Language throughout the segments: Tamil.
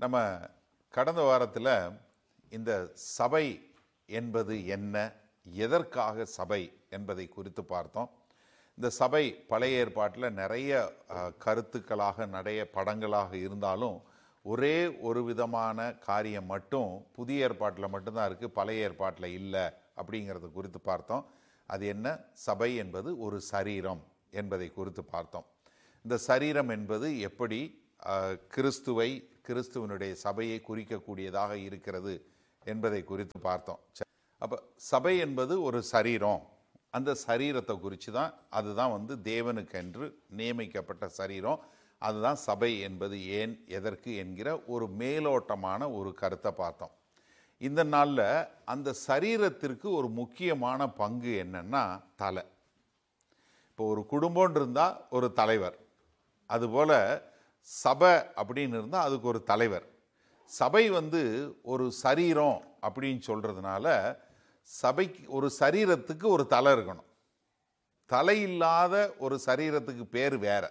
நம்ம கடந்த வாரத்தில் இந்த சபை என்பது என்ன எதற்காக சபை என்பதை குறித்து பார்த்தோம் இந்த சபை பழைய ஏற்பாட்டில் நிறைய அஹ், கருத்துக்களாக நிறைய படங்களாக இருந்தாலும் ஒரே ஒரு விதமான காரியம் மட்டும் புதிய ஏற்பாட்டில் மட்டும்தான் இருக்குது பழைய ஏற்பாட்டில் இல்லை அப்படிங்கிறத குறித்து பார்த்தோம் அது என்ன சபை என்பது ஒரு சரீரம் என்பதை குறித்து பார்த்தோம் இந்த சரீரம் என்பது எப்படி அஹ், கிறிஸ்துவை கிறிஸ்துவனுடைய சபையை குறிக்கக்கூடியதாக இருக்கிறது என்பதை குறித்து பார்த்தோம் ச- அப்ப சபை என்பது ஒரு சரீரம் அந்த சரீரத்தை குறித்து தான் அதுதான் வந்து தேவனுக்கென்று நியமிக்கப்பட்ட சரீரம் அதுதான் சபை என்பது ஏன் எதற்கு என்கிற ஒரு மேலோட்டமான ஒரு கருத்தை பார்த்தோம் இந்த நாளில் அந்த சரீரத்திற்கு ஒரு முக்கியமான பங்கு என்னன்னா தலை இப்போ ஒரு குடும்பம்னு இருந்தால் ஒரு தலைவர் அதுபோல் சபை அப்படின்னு இருந்தால் அதுக்கு ஒரு தலைவர் சபை வந்து ஒரு சரீரம் அப்படின்னு சொல்கிறதுனால சபைக்கு ஒரு சரீரத்துக்கு ஒரு தலை இருக்கணும் தலை இல்லாத ஒரு சரீரத்துக்கு பேர் வேற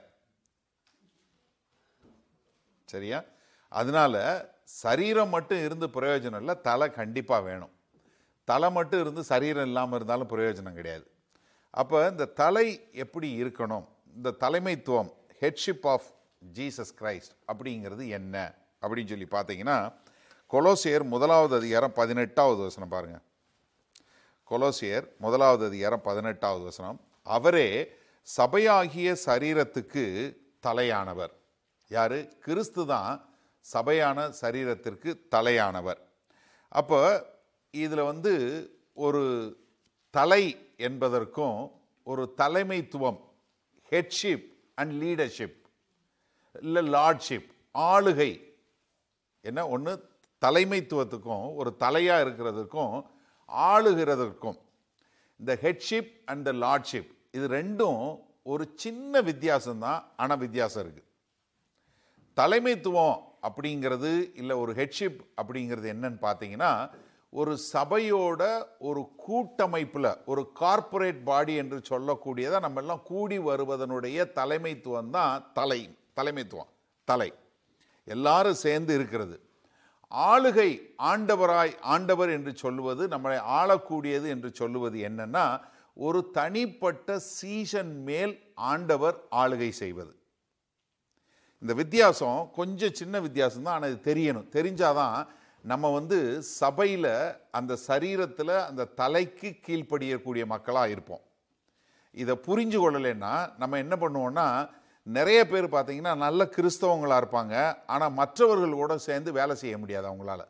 சரியா அதனால சரீரம் மட்டும் இருந்து பிரயோஜனம் இல்லை தலை கண்டிப்பாக வேணும் தலை மட்டும் இருந்து சரீரம் இல்லாமல் இருந்தாலும் பிரயோஜனம் கிடையாது அப்போ இந்த தலை எப்படி இருக்கணும் இந்த தலைமைத்துவம் ஹெட்ஷிப் ஆஃப் ஜீசஸ் கிரைஸ்ட் அப்படிங்கிறது என்ன அப்படின்னு சொல்லி பார்த்தீங்கன்னா கொலோசியர் முதலாவது அதிகாரம் பதினெட்டாவது வசனம் பாருங்க கொலோசியர் முதலாவது அதிகாரம் பதினெட்டாவது வசனம் அவரே சபையாகிய சரீரத்துக்கு தலையானவர் யாரு கிறிஸ்து தான் சபையான சரீரத்திற்கு தலையானவர் அப்போ இதில் வந்து ஒரு தலை என்பதற்கும் ஒரு தலைமைத்துவம் ஹெட்ஷிப் அண்ட் லீடர்ஷிப் இல்லை லார்ட்ஷிப் ஆளுகை என்ன ஒன்று தலைமைத்துவத்துக்கும் ஒரு தலையாக இருக்கிறதுக்கும் ஆளுகிறதற்கும் இந்த ஹெட்ஷிப் அண்ட் த லார்ட்ஷிப் இது ரெண்டும் ஒரு சின்ன வித்தியாசம்தான் ஆனால் வித்தியாசம் இருக்குது தலைமைத்துவம் அப்படிங்கிறது இல்லை ஒரு ஹெட்ஷிப் அப்படிங்கிறது என்னன்னு பார்த்தீங்கன்னா ஒரு சபையோட ஒரு கூட்டமைப்பில் ஒரு கார்ப்பரேட் பாடி என்று சொல்லக்கூடியதை நம்ம எல்லாம் கூடி வருவதனுடைய தலைமைத்துவம் தான் தலை தலைமைத்துவம் தலை எல்லாரும் சேர்ந்து இருக்கிறது ஆளுகை ஆண்டவராய் ஆண்டவர் என்று சொல்லுவது நம்மளை ஆளக்கூடியது என்று சொல்லுவது என்னன்னா ஒரு தனிப்பட்ட சீசன் மேல் ஆண்டவர் ஆளுகை செய்வது இந்த வித்தியாசம் கொஞ்சம் சின்ன வித்தியாசம் தான் ஆனால் இது தெரியணும் தெரிஞ்சாதான் நம்ம வந்து சபையில் அந்த சரீரத்தில் அந்த தலைக்கு கீழ்ப்படியக்கூடிய மக்களாக இருப்போம் இதை புரிஞ்சு கொள்ளலைன்னா நம்ம என்ன பண்ணுவோம்னா நிறைய பேர் பார்த்தீங்கன்னா நல்ல கிறிஸ்தவங்களாக இருப்பாங்க ஆனால் மற்றவர்கள் கூட சேர்ந்து வேலை செய்ய முடியாது அவங்களால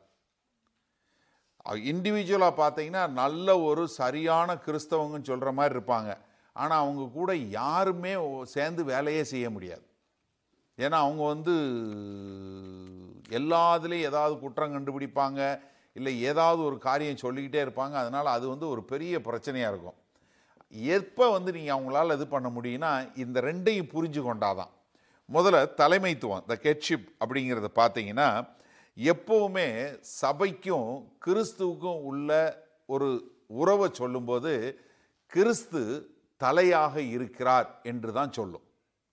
இண்டிவிஜுவலாக பார்த்தீங்கன்னா நல்ல ஒரு சரியான கிறிஸ்தவங்கன்னு சொல்கிற மாதிரி இருப்பாங்க ஆனால் அவங்க கூட யாருமே சேர்ந்து வேலையே செய்ய முடியாது ஏன்னா அவங்க வந்து எல்லாத்துலேயும் ஏதாவது குற்றம் கண்டுபிடிப்பாங்க இல்லை ஏதாவது ஒரு காரியம் சொல்லிக்கிட்டே இருப்பாங்க அதனால் அது வந்து ஒரு பெரிய பிரச்சனையாக இருக்கும் எப்போ வந்து நீங்கள் அவங்களால இது பண்ண முடியும்னா இந்த ரெண்டையும் புரிஞ்சு கொண்டாதான் முதல்ல தலைமைத்துவம் த கெட்ஷிப் அப்படிங்கிறத பார்த்தீங்கன்னா எப்போவுமே சபைக்கும் கிறிஸ்துவுக்கும் உள்ள ஒரு உறவை சொல்லும்போது கிறிஸ்து தலையாக இருக்கிறார் என்று தான் சொல்லும்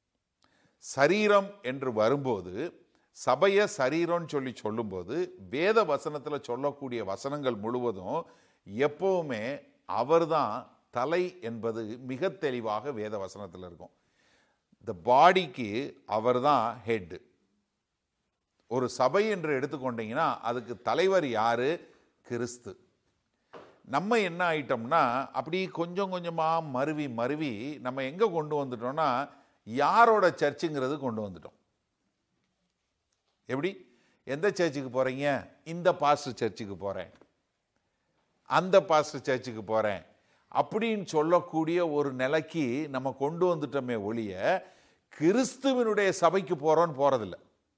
சரீரம் என்று வரும்போது சபைய சரீரம்னு சொல்லி சொல்லும்போது வேத வசனத்தில் சொல்லக்கூடிய வசனங்கள் முழுவதும் எப்பவுமே அவர்தான் தலை என்பது மிக தெளிவாக வேத வசனத்தில் இருக்கும் இந்த பாடிக்கு அவர்தான் ஹெட் ஒரு சபை என்று எடுத்துக்கொண்டீங்கன்னா அதுக்கு தலைவர் யாரு கிறிஸ்து நம்ம என்ன ஆயிட்டோம்னா அப்படி கொஞ்சம் கொஞ்சமாக மருவி மருவி நம்ம எங்கே கொண்டு வந்துட்டோம்னா யாரோட சர்ச்சுங்கிறது கொண்டு வந்துட்டோம் எப்படி எந்த சர்ச்சுக்கு போகிறீங்க இந்த பாஸ்டர் சர்ச்சுக்கு போகிறேன் அந்த பாஸ்டர் சர்ச்சுக்கு போகிறேன் அப்படின்னு சொல்லக்கூடிய ஒரு நிலைக்கு நம்ம கொண்டு வந்துட்டோமே ஒழிய கிறிஸ்துவனுடைய சபைக்கு போகிறோன்னு போகிறதில்ல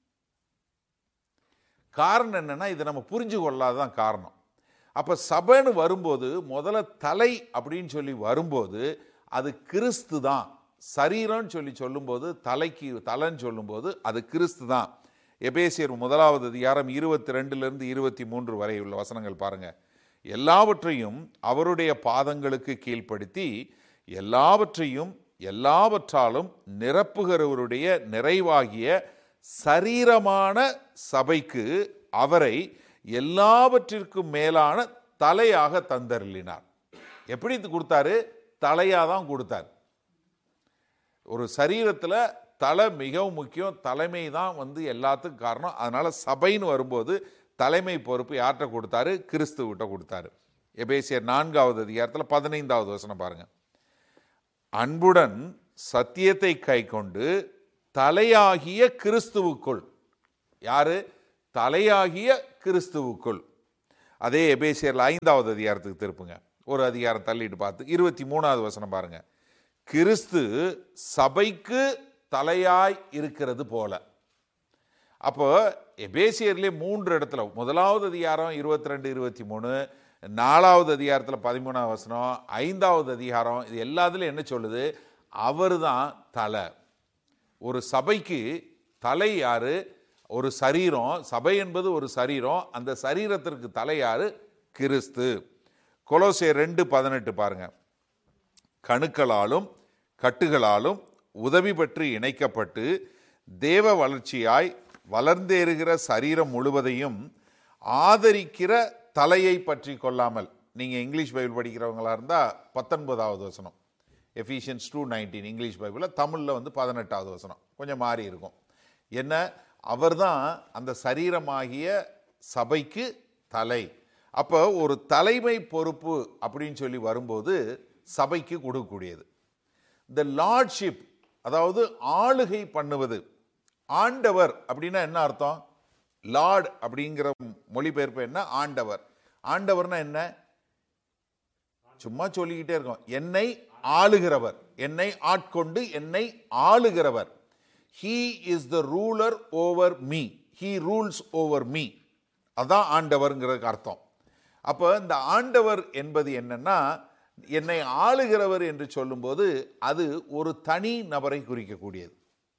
காரணம் என்னன்னா இதை நம்ம புரிஞ்சு கொள்ளாதான் காரணம் அப்போ சபைன்னு வரும்போது முதல்ல தலை அப்படின்னு சொல்லி வரும்போது அது கிறிஸ்து தான் சரீரம்னு சொல்லி சொல்லும்போது தலைக்கு தலைன்னு சொல்லும்போது அது கிறிஸ்து தான் எபேசியர் முதலாவது அதிகாரம் இருபத்தி ரெண்டுலேருந்து இருபத்தி மூன்று வரை உள்ள வசனங்கள் பாருங்க எல்லாவற்றையும் அவருடைய பாதங்களுக்கு கீழ்ப்படுத்தி எல்லாவற்றையும் எல்லாவற்றாலும் நிரப்புகிறவருடைய நிறைவாகிய சரீரமான சபைக்கு அவரை எல்லாவற்றிற்கும் மேலான தலையாக தந்தருளினார் எப்படி இது கொடுத்தாரு தலையாக தான் கொடுத்தார் ஒரு சரீரத்தில் தலை மிகவும் முக்கியம் தலைமை தான் வந்து எல்லாத்துக்கும் காரணம் அதனால சபைன்னு வரும்போது தலைமை பொறுப்பு யார்கிட்ட கொடுத்தாரு கிறிஸ்துவிட்ட கொடுத்தாரு எபேசியர் நான்காவது அதிகாரத்தில் பதினைந்தாவது வசனம் பாருங்க அன்புடன் சத்தியத்தை கை கொண்டு தலையாகிய கிறிஸ்துவுக்குள் யாரு தலையாகிய கிறிஸ்துவுக்குள் அதே எபேசியர்ல ஐந்தாவது அதிகாரத்துக்கு திருப்புங்க ஒரு அதிகாரம் தள்ளிட்டு பார்த்து இருபத்தி மூணாவது வசனம் பாருங்க கிறிஸ்து சபைக்கு தலையாய் இருக்கிறது போல அப்போ எபேசியர்லேயே மூன்று இடத்துல முதலாவது அதிகாரம் இருபத்தி ரெண்டு இருபத்தி மூணு நாலாவது அதிகாரத்தில் பதிமூணாவது வசனம் ஐந்தாவது அதிகாரம் இது எல்லாத்துலையும் என்ன சொல்லுது அவர் தான் தலை ஒரு சபைக்கு தலை யாரு ஒரு சரீரம் சபை என்பது ஒரு சரீரம் அந்த சரீரத்திற்கு தலை யாரு கிறிஸ்து கொலோசே ரெண்டு பதினெட்டு பாருங்க கணுக்களாலும் கட்டுகளாலும் உதவி பெற்று இணைக்கப்பட்டு தேவ வளர்ச்சியாய் வளர்ந்தேறுகிற சரீரம் முழுவதையும் ஆதரிக்கிற தலையை பற்றி கொள்ளாமல் நீங்கள் இங்கிலீஷ் பைபிள் படிக்கிறவங்களா இருந்தால் பத்தொன்பதாவது வசனம் எஃபிஷியன்ஸ் டூ நைன்டீன் இங்கிலீஷ் பைபிளில் தமிழில் வந்து பதினெட்டாவது வசனம் கொஞ்சம் மாறி இருக்கும் என்ன அவர்தான் அந்த சரீரமாகிய சபைக்கு தலை அப்போ ஒரு தலைமை பொறுப்பு அப்படின்னு சொல்லி வரும்போது சபைக்கு கொடுக்கக்கூடியது த லார்ட்ஷிப் அதாவது ஆளுகை பண்ணுவது ஆண்டவர் அப்படின்னா என்ன அர்த்தம் லார்ட் அப்படிங்கிற மொழிபெயர்ப்பு என்ன ஆண்டவர் ஆண்டவர்னா என்ன சும்மா சொல்லிக்கிட்டே இருக்கோம் என்னை ஆளுகிறவர் என்னை ஆட்கொண்டு என்னை ஆளுகிறவர் he is the ruler over me he rules over me அதான் ஆண்டவர்ங்கிறதுக்கு அர்த்தம் அப்போ இந்த ஆண்டவர் என்பது என்னன்னா என்னை ஆளுகிறவர் என்று சொல்லும்போது அது ஒரு தனி நபரை குறிக்கக்கூடியது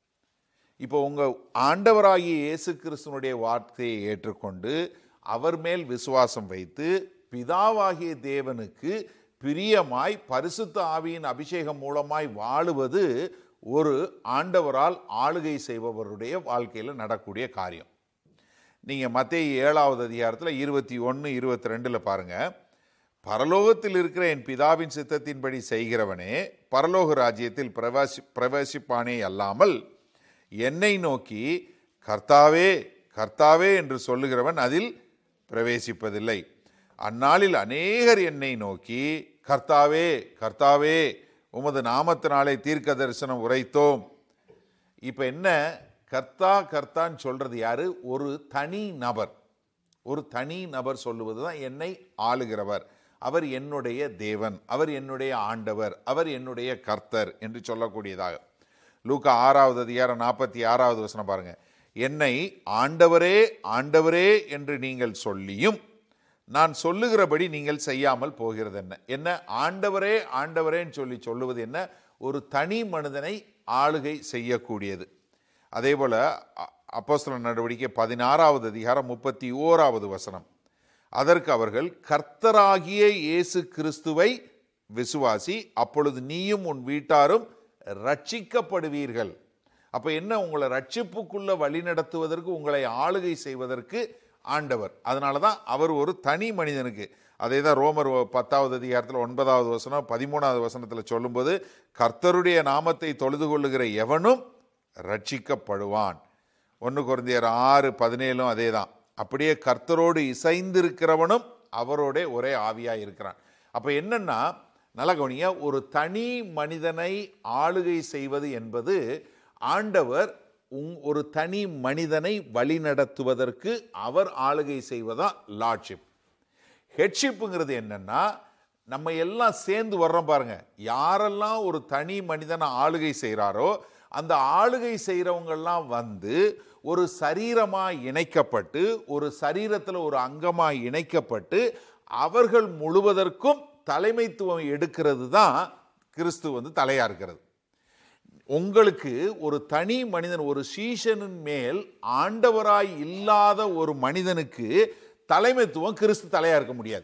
இப்போ உங்க ஆண்டவராகிய இயேசு கிறிஸ்துவனுடைய வார்த்தையை ஏற்றுக்கொண்டு அவர் மேல் விசுவாசம் வைத்து பிதாவாகிய தேவனுக்கு பிரியமாய் பரிசுத்த ஆவியின் அபிஷேகம் மூலமாய் வாழுவது ஒரு ஆண்டவரால் ஆளுகை செய்பவருடைய வாழ்க்கையில் நடக்கூடிய காரியம் நீங்கள் மத்திய ஏழாவது அதிகாரத்தில் இருபத்தி ஒன்று இருபத்தி ரெண்டில் பாருங்க பரலோகத்தில் இருக்கிற என் பிதாவின் சித்தத்தின்படி செய்கிறவனே பரலோக ராஜ்யத்தில் பிரவேசி பிரவேசிப்பானே அல்லாமல் என்னை நோக்கி கர்த்தாவே கர்த்தாவே என்று சொல்லுகிறவன் அதில் பிரவேசிப்பதில்லை அந்நாளில் அநேகர் என்னை நோக்கி கர்த்தாவே கர்த்தாவே உமது நாமத்தினாலே தீர்க்க தரிசனம் உரைத்தோம் இப்போ என்ன கர்த்தா கர்த்தான்னு சொல்றது யாரு ஒரு தனி நபர் ஒரு தனி நபர் சொல்லுவது தான் என்னை ஆளுகிறவர் அவர் என்னுடைய தேவன் அவர் என்னுடைய ஆண்டவர் அவர் என்னுடைய கர்த்தர் என்று சொல்லக்கூடியதாக லூக்கா ஆறாவது அதிகாரம் நாற்பத்தி ஆறாவது வசனம் பாருங்க என்னை ஆண்டவரே ஆண்டவரே என்று நீங்கள் சொல்லியும் நான் சொல்லுகிறபடி நீங்கள் செய்யாமல் போகிறது என்ன என்ன ஆண்டவரே ஆண்டவரேன்னு சொல்லி சொல்லுவது என்ன ஒரு தனி மனிதனை ஆளுகை செய்யக்கூடியது அதே போல அப்போஸ்தல நடவடிக்கை பதினாறாவது அதிகாரம் முப்பத்தி ஓராவது வசனம் அதற்கு அவர்கள் கர்த்தராகிய இயேசு கிறிஸ்துவை விசுவாசி அப்பொழுது நீயும் உன் வீட்டாரும் ரட்சிக்கப்படுவீர்கள் அப்ப என்ன உங்களை ரட்சிப்புக்குள்ள வழி நடத்துவதற்கு உங்களை ஆளுகை செய்வதற்கு ஆண்டவர் அதனால தான் அவர் ஒரு தனி மனிதனுக்கு அதே தான் ரோமர் பத்தாவது அதிகாரத்தில் ஒன்பதாவது வசனம் பதிமூணாவது வசனத்தில் சொல்லும்போது கர்த்தருடைய நாமத்தை தொழுது கொள்ளுகிற எவனும் ரட்சிக்கப்படுவான் ஒன்று குறைந்தியர் ஆறு பதினேழும் அதே தான் அப்படியே கர்த்தரோடு இசைந்திருக்கிறவனும் அவரோட ஒரே ஆவியாக இருக்கிறான் அப்போ என்னன்னா நல்ல கவனிங்க ஒரு தனி மனிதனை ஆளுகை செய்வது என்பது ஆண்டவர் உங் ஒரு தனி மனிதனை வழிநடத்துவதற்கு அவர் ஆளுகை செய்வதா லார்ட்ஷிப் ஹெட்ஷிப்புங்கிறது என்னன்னா நம்ம எல்லாம் சேர்ந்து வர்றோம் பாருங்க யாரெல்லாம் ஒரு தனி மனிதனை ஆளுகை செய்கிறாரோ அந்த ஆளுகை செய்கிறவங்கெல்லாம் வந்து ஒரு சரீரமாக இணைக்கப்பட்டு ஒரு சரீரத்தில் ஒரு அங்கமாக இணைக்கப்பட்டு அவர்கள் முழுவதற்கும் தலைமைத்துவம் எடுக்கிறது தான் கிறிஸ்து வந்து தலையா இருக்கிறது உங்களுக்கு ஒரு தனி மனிதன் ஒரு சீஷனின் மேல் ஆண்டவராய் இல்லாத ஒரு மனிதனுக்கு தலைமைத்துவம் கிறிஸ்து தலையா இருக்க முடியாது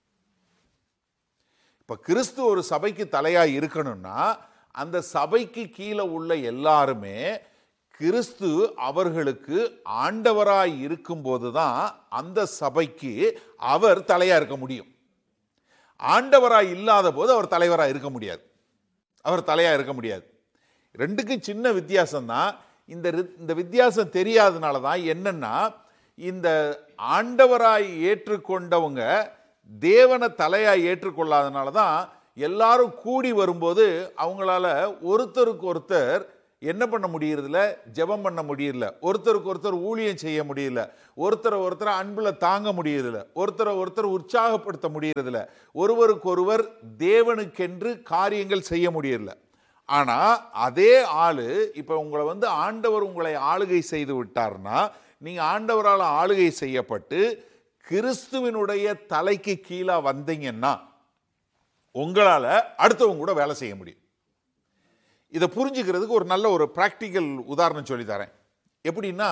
இப்ப கிறிஸ்து ஒரு சபைக்கு தலையா இருக்கணும்னா அந்த சபைக்கு கீழே உள்ள எல்லாருமே கிறிஸ்து அவர்களுக்கு ஆண்டவராய் இருக்கும்போது தான் அந்த சபைக்கு அவர் தலையா இருக்க முடியும் ஆண்டவராய் இல்லாத போது அவர் தலைவராக இருக்க முடியாது அவர் தலையா இருக்க முடியாது ரெண்டுக்கும் சின்ன வித்தியாசம் தான் இந்த ரி- இந்த வித்தியாசம் தெரியாதனால தான் என்னன்னா இந்த ஆண்டவராய் ஏற்றுக்கொண்டவங்க தேவனை தலையாய் ஏற்றுக்கொள்ளாதனால தான் எல்லாரும் கூடி வரும்போது அவங்களால ஒருத்தருக்கு ஒருத்தர் என்ன பண்ண முடியறதில்ல ஜெபம் பண்ண முடியல ஒருத்தருக்கு ஒருத்தர் ஊழியம் செய்ய முடியல ஒருத்தரை ஒருத்தர் அன்புல தாங்க முடியறதில்ல ஒருத்தரை ஒருத்தர் உற்சாகப்படுத்த முடியறதில்ல ஒருவருக்கொருவர் தேவனுக்கென்று காரியங்கள் செய்ய முடியல ஆனா அதே ஆளு இப்ப உங்களை வந்து ஆண்டவர் உங்களை ஆளுகை செய்து விட்டார்னா நீங்க ஆண்டவரால் ஆளுகை செய்யப்பட்டு கிறிஸ்துவினுடைய தலைக்கு கீழே வந்தீங்கன்னா உங்களால அடுத்தவங்க கூட வேலை செய்ய முடியும் இதை புரிஞ்சுக்கிறதுக்கு ஒரு நல்ல ஒரு ப்ராக்டிக்கல் உதாரணம் சொல்லி தரேன் எப்படின்னா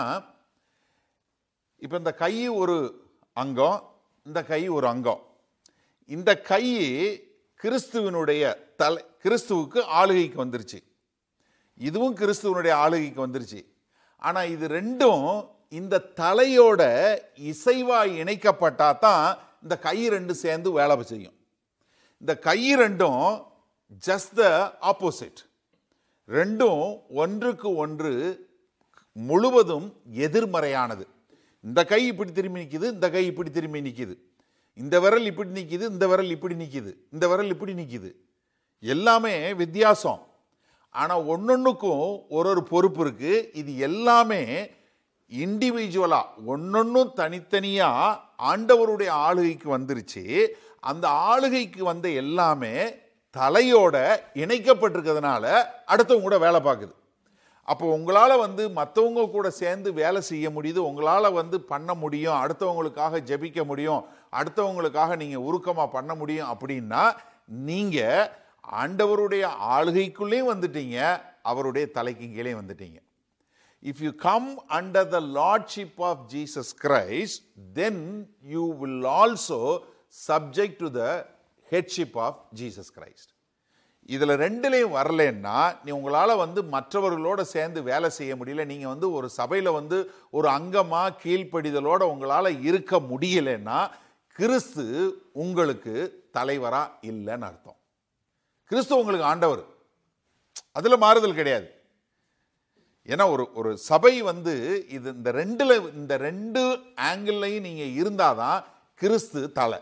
இப்போ இந்த கை ஒரு அங்கம் இந்த கை ஒரு அங்கம் இந்த கை கிறிஸ்துவனுடைய தலை கிறிஸ்துவுக்கு ஆளுகைக்கு வந்துருச்சு இதுவும் கிறிஸ்துவனுடைய ஆளுகைக்கு வந்துருச்சு ஆனால் இது ரெண்டும் இந்த தலையோட இசைவா இணைக்கப்பட்டா தான் இந்த கை ரெண்டு சேர்ந்து வேலை செய்யும் இந்த கை ரெண்டும் ஜஸ்ட் த ஆப்போசிட் ரெண்டும் ஒன்றுக்கு ஒன்று முழுவதும் எதிர்மறையானது இந்த கை இப்படி திரும்பி நிற்கிது இந்த கை இப்படி திரும்பி நிற்கிது இந்த விரல் இப்படி நிற்கிது இந்த விரல் இப்படி நிற்கிது இந்த விரல் இப்படி நிற்கிது எல்லாமே வித்தியாசம் ஆனால் ஒன்னொன்றுக்கும் ஒரு ஒரு பொறுப்பு இருக்கு இது எல்லாமே இண்டிவிஜுவலாக ஒன்னொன்றும் தனித்தனியாக ஆண்டவருடைய ஆளுகைக்கு வந்துருச்சு அந்த ஆளுகைக்கு வந்த எல்லாமே தலையோட இணைக்கப்பட்டிருக்கிறதுனால அடுத்தவங்க கூட வேலை பார்க்குது அப்போ உங்களால் வந்து மற்றவங்க கூட சேர்ந்து வேலை செய்ய முடியுது உங்களால் வந்து பண்ண முடியும் அடுத்தவங்களுக்காக ஜெபிக்க முடியும் அடுத்தவங்களுக்காக நீங்கள் உருக்கமாக பண்ண முடியும் அப்படின்னா நீங்கள் ஆண்டவருடைய ஆளுகைக்குள்ளேயும் வந்துட்டீங்க அவருடைய தலைக்கு கீழே வந்துட்டீங்க if you come under the lordship of Jesus Christ, then you will also subject to the headship of Jesus Christ. இதில் ரெண்டுலேயும் வரலன்னா நீ உங்களால் வந்து மற்றவர்களோட சேர்ந்து வேலை செய்ய முடியல நீங்கள் வந்து ஒரு சபையில் வந்து ஒரு அங்கமாக கீழ்ப்படிதலோட உங்களால் இருக்க முடியலன்னா கிறிஸ்து உங்களுக்கு தலைவரா இல்லைன்னு அர்த்தம் கிறிஸ்து உங்களுக்கு ஆண்டவர் அதில் மாறுதல் கிடையாது ஏன்னா ஒரு ஒரு சபை வந்து இது இந்த ரெண்டுல இந்த ரெண்டு ஆங்கிள்லையும் நீங்க இருந்தாதான் கிறிஸ்து தலை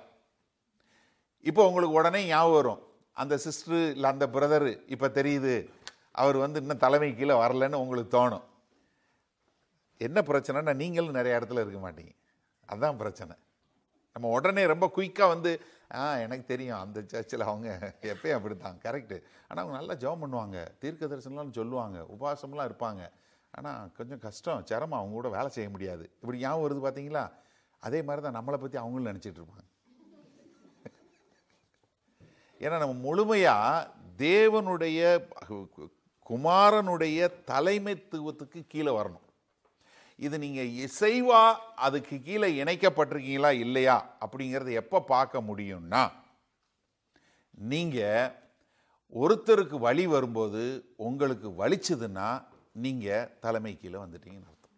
இப்போ உங்களுக்கு உடனே ஞாபகம் வரும் அந்த சிஸ்டர் இல்லை அந்த பிரதர் இப்போ தெரியுது அவர் வந்து இன்னும் தலைமை கீழே வரலன்னு உங்களுக்கு தோணும் என்ன பிரச்சனைனா நீங்களும் நிறைய இடத்துல இருக்க மாட்டீங்க அதான் பிரச்சனை நம்ம உடனே ரொம்ப குயிக்காக வந்து ஆ எனக்கு தெரியும் அந்த சர்ச்சில் அவங்க எப்பயும் அப்படித்தான் கரெக்டு ஆனால் அவங்க நல்லா ஜெபம் பண்ணுவாங்க தீர்க்க தரிசனம்லாம் சொல்லுவாங்க உபவாசம்லாம் இருப்பாங்க ஆனால் கொஞ்சம் கஷ்டம் சிரமம் அவங்க கூட வேலை செய்ய முடியாது இப்படி ஞாபகம் வருது பார்த்தீங்களா அதே மாதிரி தான் நம்மளை பற்றி அவங்களும் நினச்சிட்டு இருப்பாங்க ஏன்னா நம்ம முழுமையாக தேவனுடைய குமாரனுடைய தலைமைத்துவத்துக்கு கீழே வரணும் இது நீங்கள் இசைவா அதுக்கு கீழே இணைக்கப்பட்டிருக்கீங்களா இல்லையா அப்படிங்கிறத எப்போ பார்க்க முடியும்னா நீங்கள் ஒருத்தருக்கு வழி வரும்போது உங்களுக்கு வலிச்சதுன்னா நீங்கள் தலைமை கீழே வந்துட்டீங்கன்னு அர்த்தம்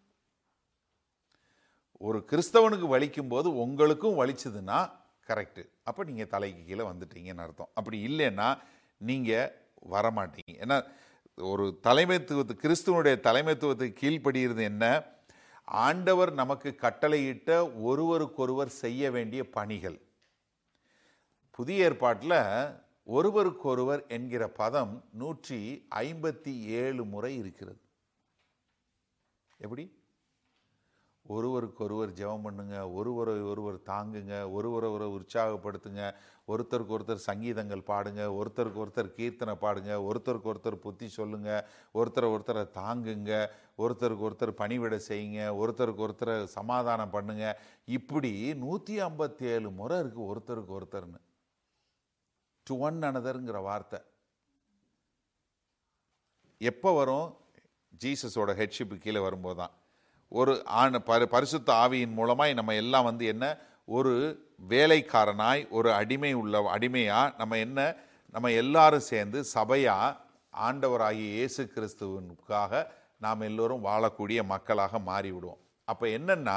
ஒரு கிறிஸ்தவனுக்கு வலிக்கும் போது உங்களுக்கும் வலிச்சதுன்னா கரெக்டு அப்போ நீங்கள் தலைக்கு கீழே வந்துட்டீங்கன்னு அர்த்தம் அப்படி இல்லைன்னா நீங்கள் வரமாட்டீங்க ஏன்னா ஒரு தலைமைத்துவத்து கிறிஸ்துவனுடைய தலைமைத்துவத்துக்கு கீழ்ப்படுகிறது என்ன ஆண்டவர் நமக்கு கட்டளையிட்ட ஒருவருக்கொருவர் செய்ய வேண்டிய பணிகள் புதிய ஏற்பாட்டில் ஒருவருக்கொருவர் என்கிற பதம் நூற்றி ஐம்பத்தி ஏழு முறை இருக்கிறது எப்படி ஒருவருக்கொருவர் ஜெபம் பண்ணுங்க ஒருவரை ஒருவர் தாங்குங்க ஒருவரை ஒரு உற்சாகப்படுத்துங்க ஒருத்தருக்கு ஒருத்தர் சங்கீதங்கள் பாடுங்க ஒருத்தருக்கு ஒருத்தர் கீர்த்தனை பாடுங்க ஒருத்தருக்கு ஒருத்தர் புத்தி சொல்லுங்க ஒருத்தரை ஒருத்தரை தாங்குங்க ஒருத்தருக்கு ஒருத்தர் பணிவிட செய்யுங்க ஒருத்தருக்கு ஒருத்தரை சமாதானம் பண்ணுங்க இப்படி நூற்றி ஐம்பத்தி ஏழு முறை இருக்குது ஒருத்தருக்கு ஒருத்தர்னு டு ஒன் அனதருங்கிற வார்த்தை எப்போ வரும் ஜீசஸோட ஹெட்ஷிப்பு கீழே வரும்போது தான் ஒரு ஆண் பரி பரிசுத்த ஆவியின் மூலமாய் நம்ம எல்லாம் வந்து என்ன ஒரு வேலைக்காரனாய் ஒரு அடிமை உள்ள அடிமையா நம்ம என்ன நம்ம எல்லாரும் சேர்ந்து சபையா ஆண்டவராகிய இயேசு கிறிஸ்துவனுக்காக நாம் எல்லோரும் வாழக்கூடிய மக்களாக மாறிவிடுவோம் அப்போ என்னன்னா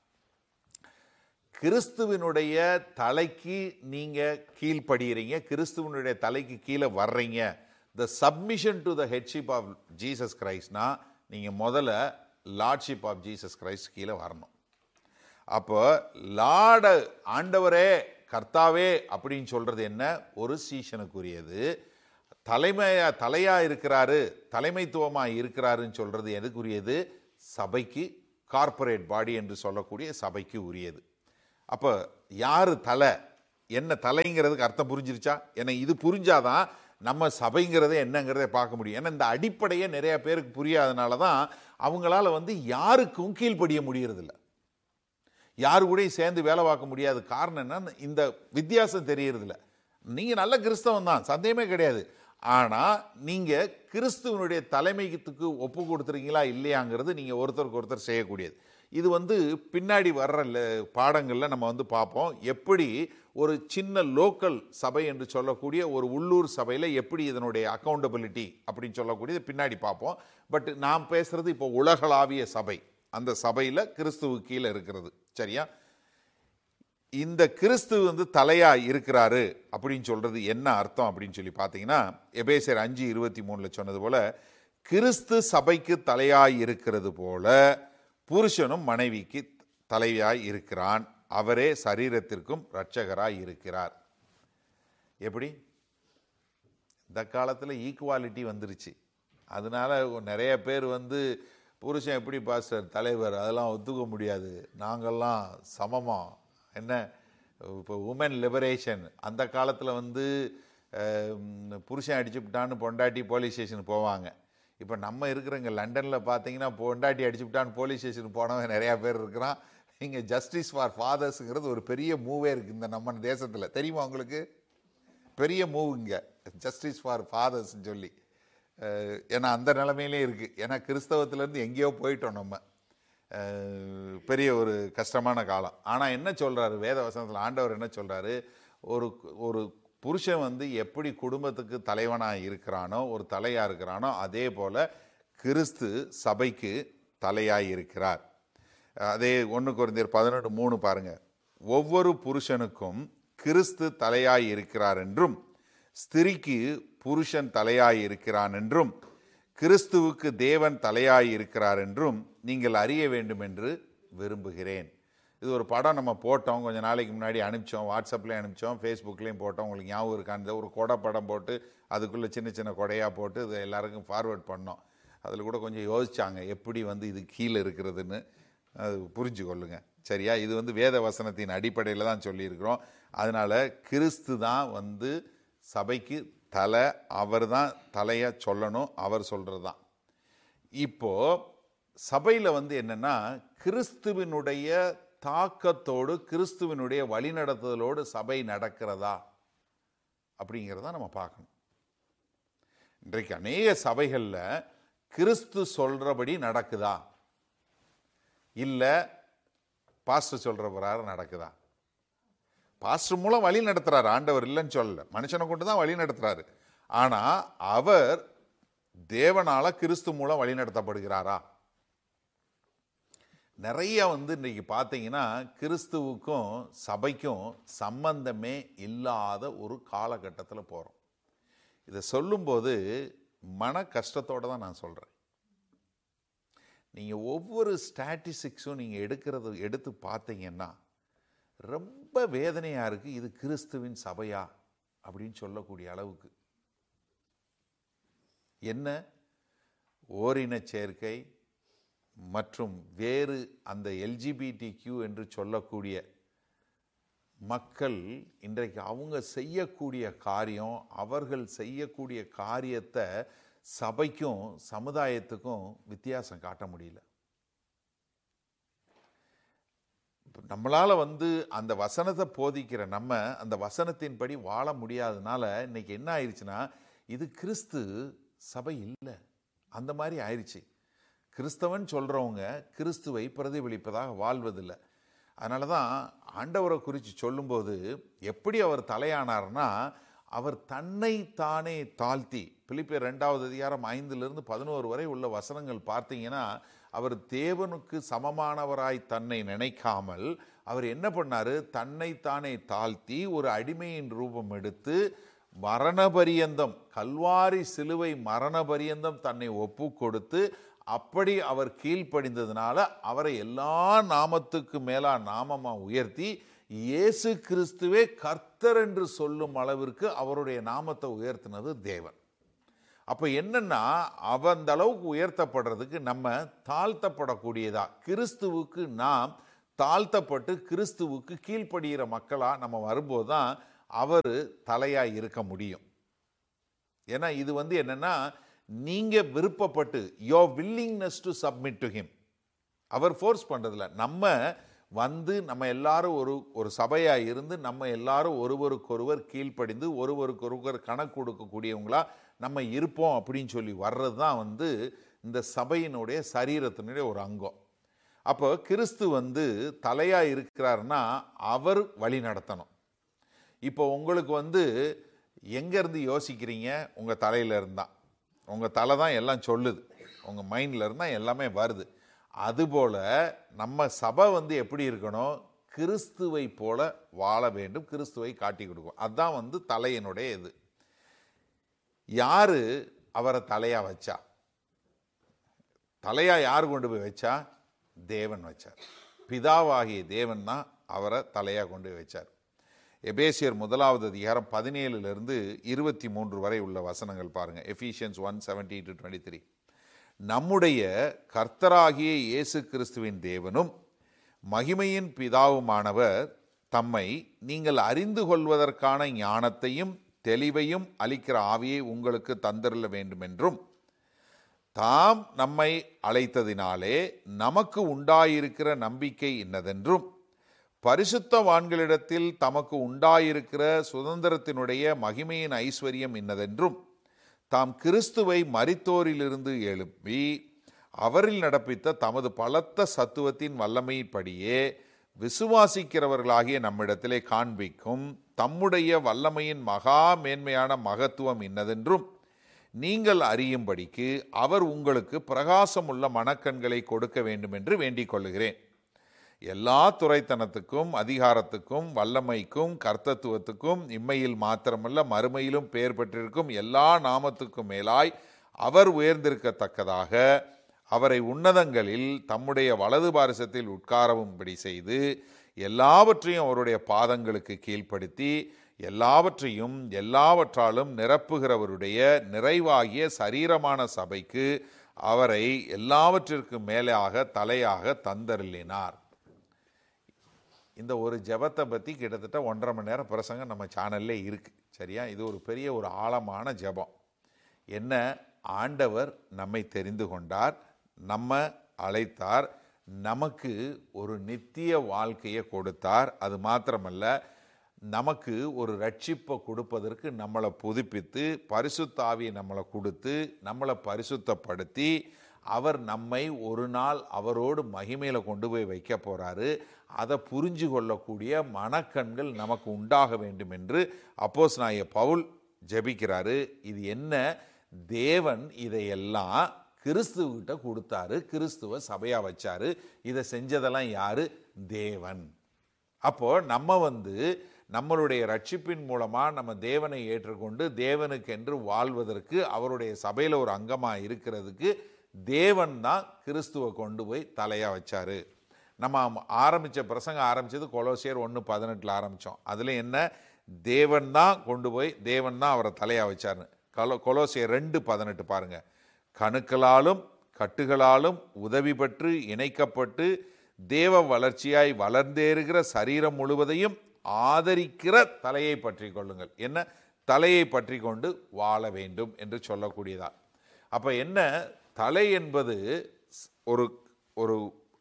கிறிஸ்துவினுடைய தலைக்கு நீங்க கீழ்ப்படுகிறீங்க கிறிஸ்துவனுடைய தலைக்கு கீழே வர்றீங்க the submission to the headship of Jesus கிரைஸ்ட்னா நீங்க முதல்ல லார்ட்ஷிப் ஆஃப் ஜீசஸ் கிரைஸ்ட் கீழே வரணும் அப்போ லார்ட ஆண்டவரே கர்த்தாவே அப்படின்னு சொல்றது என்ன ஒரு சீஷனுக்குரியது தலைமையா தலையா இருக்கிறாரு தலைமைத்துவமா இருக்கிறாருன்னு சொல்றது எதுக்குரியது சபைக்கு கார்ப்பரேட் பாடி என்று சொல்லக்கூடிய சபைக்கு உரியது அப்போ யாரு தலை என்ன தலைங்கிறதுக்கு அர்த்தம் புரிஞ்சிருச்சா ஏன்னா இது புரிஞ்சாதான் நம்ம சபைங்கிறதே என்னங்கிறதை பார்க்க முடியும் ஏன்னா இந்த அடிப்படையே நிறைய பேருக்கு புரியாதனால தான் அவங்களால வந்து யாருக்கும் கீழ்ப்படிய முடியறதில்ல யாரு கூடயும் சேர்ந்து வேலை பார்க்க முடியாது காரணம் என்ன இந்த வித்தியாசம் தெரியறதில்ல நீங்கள் நல்ல கிறிஸ்தவன் தான் சந்தேகமே கிடையாது ஆனால் நீங்கள் கிறிஸ்துவனுடைய தலைமைத்துக்கு ஒப்பு கொடுத்துறீங்களா இல்லையாங்கிறது நீங்கள் ஒருத்தருக்கு ஒருத்தர் செய்யக்கூடியது இது வந்து பின்னாடி வர்ற ல- பாடங்கள்ல நம்ம வந்து பார்ப்போம் எப்படி ஒரு சின்ன லோக்கல் சபை என்று சொல்லக்கூடிய ஒரு உள்ளூர் சபையில் எப்படி இதனுடைய அக்கௌண்டபிலிட்டி அப்படின்னு சொல்லக்கூடியது பின்னாடி பார்ப்போம் பட் நாம் பேசுறது இப்போ உலகளாவிய சபை அந்த சபையில் கிறிஸ்துவு கீழே இருக்கிறது சரியா இந்த கிறிஸ்து வந்து தலையா இருக்கிறாரு அப்படின்னு சொல்றது என்ன அர்த்தம் அப்படின்னு சொல்லி பார்த்தீங்கன்னா எபேசியர் அஞ்சு இருபத்தி மூணுல சொன்னது போல கிறிஸ்து சபைக்கு தலையாய் இருக்கிறது போல புருஷனும் மனைவிக்கு தலையாய் இருக்கிறான் அவரே சரீரத்திற்கும் இரட்சகராய் இருக்கிறார் எப்படி இந்த காலத்தில் ஈக்குவாலிட்டி வந்துருச்சு அதனால நிறைய பேர் வந்து புருஷன் எப்படி பாஸ்டர் தலைவர் அதெல்லாம் ஒத்துக்க முடியாது நாங்கள்லாம் சமமா என்ன இப்போ உமன் லிபரேஷன் அந்த காலத்தில் வந்து அஹ், ம், புருஷன் அடிச்சுவிட்டான்னு பொண்டாட்டி போலீஸ் ஸ்டேஷன் போவாங்க இப்போ நம்ம இருக்கிறவங்க லண்டனில் பார்த்தீங்கன்னா பொண்டாட்டி அடிச்சுவிட்டான்னு போலீஸ் ஸ்டேஷன் போனவன் நிறையா பேர் இருக்கிறான் இங்கே ஜஸ்டிஸ் ஃபார் ஃபாதர்ஸுங்கிறது ஒரு பெரிய மூவே இருக்குது இந்த நம்ம தேசத்தில் தெரியுமா உங்களுக்கு பெரிய மூவுங்க ஜஸ்டிஸ் ஃபார் ஃபாதர்ஸ்னு சொல்லி அஹ், ஏன்னா அந்த நிலைமையிலே இருக்குது ஏன்னா கிறிஸ்தவத்திலேருந்து எங்கேயோ போயிட்டோம் நம்ம அஹ், பெரிய ஒரு கஷ்டமான காலம் ஆனால் என்ன சொல்கிறாரு வேத வசனத்தில் ஆண்டவர் என்ன சொல்கிறாரு ஒரு ஒரு புருஷன் வந்து எப்படி குடும்பத்துக்கு தலைவனாக இருக்கிறானோ ஒரு தலையாக இருக்கிறானோ அதே போல் கிறிஸ்து சபைக்கு தலையாய் இருக்கிறார் அதே ஒன்று குறைந்தர் பதினெட்டு மூணு பாருங்க ஒவ்வொரு புருஷனுக்கும் கிறிஸ்து தலையாய் இருக்கிறார் என்றும் ஸ்திரிக்கு புருஷன் தலையாய் இருக்கிறான் என்றும் கிறிஸ்துவுக்கு தேவன் தலையாய் இருக்கிறார் என்றும் நீங்கள் அறிய வேண்டும் என்று விரும்புகிறேன் இது ஒரு படம் நம்ம போட்டோம் கொஞ்ச நாளைக்கு முன்னாடி அனுப்பிச்சோம் வாட்ஸ்அப்லேயும் அனுப்பிச்சோம் ஃபேஸ்புக்லேயும் போட்டோம் உங்களுக்கு ஞாபகம் இருக்கான்னு ஒரு கொடை படம் போட்டு அதுக்குள்ளே சின்ன சின்ன கொடையாக போட்டு இது எல்லாருக்கும் ஃபார்வர்ட் பண்ணோம் அதில் கூட கொஞ்சம் யோசிச்சாங்க எப்படி வந்து இது கீழே இருக்கிறதுன்னு அது புரிஞ்சு கொள்ளுங்க சரியா இது வந்து வேத வசனத்தின் அடிப்படையில் தான் சொல்லியிருக்கிறோம் அதனால கிறிஸ்து தான் வந்து சபைக்கு தலை அவர் தான் தலையை சொல்லணும் அவர் சொல்கிறது தான் இப்போ சபையில் வந்து என்னன்னா கிறிஸ்துவினுடைய தாக்கத்தோடு கிறிஸ்துவினுடைய வழிநடத்துதலோடு சபை நடக்கிறதா அப்படிங்கிறத நம்ம பார்க்கணும் இன்றைக்கு அநேக சபைகளில் கிறிஸ்து சொல்றபடி நடக்குதா இல்லை பாஸ்டர் சொல்ற பிரகாரம் நடக்குதா பாஸ்டர் மூலம் வழி நடத்துறாரு ஆண்டவர் இல்லைன்னு சொல்லல மனுஷனை கொண்டு தான் வழி நடத்துறாரு ஆனா அவர் தேவனால கிறிஸ்து மூலம் வழி நடத்தப்படுகிறாரா நிறைய வந்து இன்னைக்கு பார்த்தீங்கன்னா கிறிஸ்துவுக்கும் சபைக்கும் சம்பந்தமே இல்லாத ஒரு காலகட்டத்தில் போகிறோம் இதை சொல்லும்போது மன கஷ்டத்தோட தான் நான் சொல்கிறேன் நீங்கள் ஒவ்வொரு ஸ்டாட்டிஸ்டிக்ஸும் நீங்கள் எடுக்கிறது எடுத்து பார்த்தீங்கன்னா ரொம்ப வேதனையாக இருக்குது இது கிறிஸ்துவின் சபையா அப்படின்னு சொல்லக்கூடிய அளவுக்கு என்ன ஓரின சேர்க்கை மற்றும் வேறு அந்த எல்ஜிபிடி கியூ என்று சொல்லக்கூடிய மக்கள் இன்றைக்கு அவங்க செய்யக்கூடிய காரியம் அவர்கள் செய்யக்கூடிய காரியத்தை சபைக்கும் சமுதாயத்துக்கும் வித்தியாசம் காட்ட முடியல இப்ப நம்மளால வந்து அந்த வசனத்தை போதிக்கிற நம்ம அந்த வசனத்தின்படி வாழ முடியாதனால இன்னைக்கு என்ன ஆயிடுச்சுன்னா இது கிறிஸ்து சபை இல்லை அந்த மாதிரி ஆயிடுச்சு கிறிஸ்தவன் சொல்றவங்க கிறிஸ்துவை பிரதிபலிப்பதாக வாழ்வதில்லை அதனால தான் ஆண்டவரை குறித்து சொல்லும்போது எப்படி அவர் தலையானார்னா அவர் தன்னை தானே தாழ்த்தி பிலிப்பியர் ரெண்டாவது அதிகாரம் ஐந்திலிருந்து பதினோரு வரை உள்ள வசனங்கள் பார்த்தீங்கன்னா அவர் தேவனுக்கு சமமானவராய் தன்னை நினைக்காமல் அவர் என்ன பண்ணாரு தன்னை தானே தாழ்த்தி ஒரு அடிமையின் ரூபம் எடுத்து மரணபரியந்தம் கல்வாரி சிலுவை மரணபரியந்தம் தன்னை ஒப்பு கொடுத்து அப்படி அவர் கீழ்ப்படிந்ததுனால அவரை எல்லா நாமத்துக்கு மேலா நாமமா உயர்த்தி இயேசு கிறிஸ்துவே கர்த்தர் என்று சொல்லும் அளவிற்கு அவருடைய நாமத்தை உயர்த்தினது தேவன் அப்போ என்னன்னா அவ அந்த அளவுக்கு உயர்த்தப்படுறதுக்கு நம்ம தாழ்த்தப்படக்கூடியதா கிறிஸ்துவுக்கு நாம் தாழ்த்தப்பட்டு கிறிஸ்துவுக்கு கீழ்ப்படுகிற மக்களாக நம்ம வரும்போது தான் அவர் தலையாக இருக்க முடியும் ஏன்னா இது வந்து என்னன்னா நீங்க விருப்பப்பட்டு your willingness to submit to him அவர் ஃபோர்ஸ் பண்றதில்ல நம்ம வந்து நம்ம எல்லாரும் ஒரு ஒரு சபையா இருந்து நம்ம எல்லாரும் ஒருவருக்கொருவர் கீழ்ப்படிந்து ஒருவருக்கொருவர் கணக்கு கொடுக்கக்கூடியவங்களா நம்ம இருப்போம் அப்படின்னு சொல்லி வர்றது தான் வந்து இந்த சபையினுடைய சரீரத்தினுடைய ஒரு அங்கம் அப்போ கிறிஸ்து வந்து தலையா இருக்கிறாருன்னா அவர் வழி நடத்தணும் இப்போ உங்களுக்கு வந்து எங்கேருந்து யோசிக்கிறீங்க உங்கள் தலையில இருந்தான் உங்கள் தலை தான் எல்லாம் சொல்லுது உங்கள் மைண்டில் இருந்தால் எல்லாமே வருது அதுபோல் நம்ம சபை வந்து எப்படி இருக்கணும் கிறிஸ்துவை போல வாழ வேண்டும் கிறிஸ்துவை காட்டி கொடுக்கும் அதுதான் வந்து தலையினுடைய இது யாரு அவரை தலையா வச்சா தலையா யார் கொண்டு போய் வச்சா தேவன் வச்சார் பிதாவாகிய தேவன் தான் அவரை தலையா கொண்டு போய் வச்சார் எபேசியர் முதலாவது அதிகாரம் பதினேழுலேருந்து இருபத்தி மூன்று வரை உள்ள வசனங்கள் பாருங்க Ephesians one seventy to twenty three நம்முடைய கர்த்தராகிய இயேசு கிறிஸ்துவின் தேவனும் மகிமையின் பிதாவுமானவர் தம்மை நீங்கள் அறிந்து கொள்வதற்கான ஞானத்தையும் தெளிவையும் அளிக்கிற ஆவியை உங்களுக்கு தந்திரல வேண்டுமென்றும் தாம் நம்மை அழைத்ததினாலே நமக்கு உண்டாயிருக்கிற நம்பிக்கை இன்னதென்றும் பரிசுத்தவான்களிடத்தில் தமக்கு உண்டாயிருக்கிற சுதந்திரத்தினுடைய மகிமையின் ஐஸ்வர்யம் இன்னதென்றும் தாம் கிறிஸ்துவை மரித்தோரிலிருந்து எழுப்பி அவரில் நடப்பித்த தமது பலத்த சத்துவத்தின் வல்லமையின்படியே விசுவாசிக்கிறவர்களாகிய நம்மிடத்திலே காண்பிக்கும் தம்முடைய வல்லமையின் மகா மேன்மையான மகத்துவம் இன்னதென்றும் நீங்கள் அறியும்படிக்கு அவர் உங்களுக்கு பிரகாசமுள்ள மனக்கண்களை கொடுக்க வேண்டும் என்று வேண்டிக் கொள்கிறேன் எல்லா துறைத்தனத்துக்கும் அதிகாரத்துக்கும் வல்லமைக்கும் கர்த்தத்துவத்துக்கும் இம்மையில் மாத்திரமல்ல மறுமையிலும் பெயர் பெற்றிருக்கும் எல்லா நாமத்துக்கும் மேலாய் அவர் உயர்ந்திருக்கத்தக்கதாக அவரை உன்னதங்களில் தம்முடைய வலது பாரசத்தில் உட்காரவும்படி செய்து எல்லாவற்றையும் அவருடைய பாதங்களுக்கு கீழ்ப்படுத்தி எல்லாவற்றையும் எல்லாவற்றாலும் நிரப்புகிறவருடைய நிறைவாகிய சரீரமான சபைக்கு அவரை எல்லாவற்றிற்கும் மேலாக தலையாக தந்தருளினார் இந்த ஒரு ஜெபத்தை பற்றி கிட்டத்தட்ட ஒன்றரை மணி நேரம் பிரசங்கம் நம்ம சேனல்லே இருக்குது சரியா இது ஒரு பெரிய ஒரு ஆழமான ஜெபம் என்ன ஆண்டவர் நம்மை தெரிந்து கொண்டார் நம்ம அழைத்தார் நமக்கு ஒரு நித்திய வாழ்க்கையை கொடுத்தார் அது மாத்திரமல்ல நமக்கு ஒரு ரட்சிப்பை கொடுப்பதற்கு நம்மளை புதுப்பித்து பரிசுத்தாவியை நம்மளை கொடுத்து நம்மளை பரிசுத்தப்படுத்தி அவர் நம்மை ஒரு நாள் அவரோடு மகிமையில் கொண்டு போய் வைக்க போகிறாரு அதை புரிஞ்சு கொள்ளக்கூடிய மனக்கண்கள் நமக்கு உண்டாக வேண்டும் என்று அப்போஸ் நாய பவுல் ஜெபிக்கிறாரு இது என்ன தேவன் இதையெல்லாம் கிறிஸ்துவகிட்ட கொடுத்தாரு கிறிஸ்துவ சபையா வச்சாரு இதை செஞ்சதெல்லாம் யாரு தேவன் அப்போ நம்ம வந்து நம்மளுடைய ரட்சிப்பின் மூலமா நம்ம தேவனை ஏற்றுக்கொண்டு தேவனுக்கென்று வாழ்வதற்கு அவருடைய சபையில ஒரு அங்கமா இருக்கிறதுக்கு தேவன் தான் கிறிஸ்துவை கொண்டு போய் தலையா வச்சாரு நம்ம ஆரம்பிச்ச பிரசங்கம் ஆரம்பிச்சது கொலோசியர் ஒன்று பதினெட்டில் ஆரம்பித்தோம் அதில் என்ன தேவன் தான் கொண்டு போய் தேவன் தான் அவரை தலையா வச்சாருன்னு கொலோ கொலோசியர் ரெண்டு பதினெட்டு பாருங்க கணுக்களாலும் கட்டுகளாலும் உதவி பெற்று இணைக்கப்பட்டு தேவ வளர்ச்சியாய் வளர்ந்தேறுகிற சரீரம் முழுவதையும் ஆதரிக்கிற தலையை பற்றி கொள்ளுங்கள் என்ன தலையை பற்றி கொண்டு வாழ வேண்டும் என்று சொல்லக்கூடியதா அப்ப என்ன தலை என்பது ஒரு ஒரு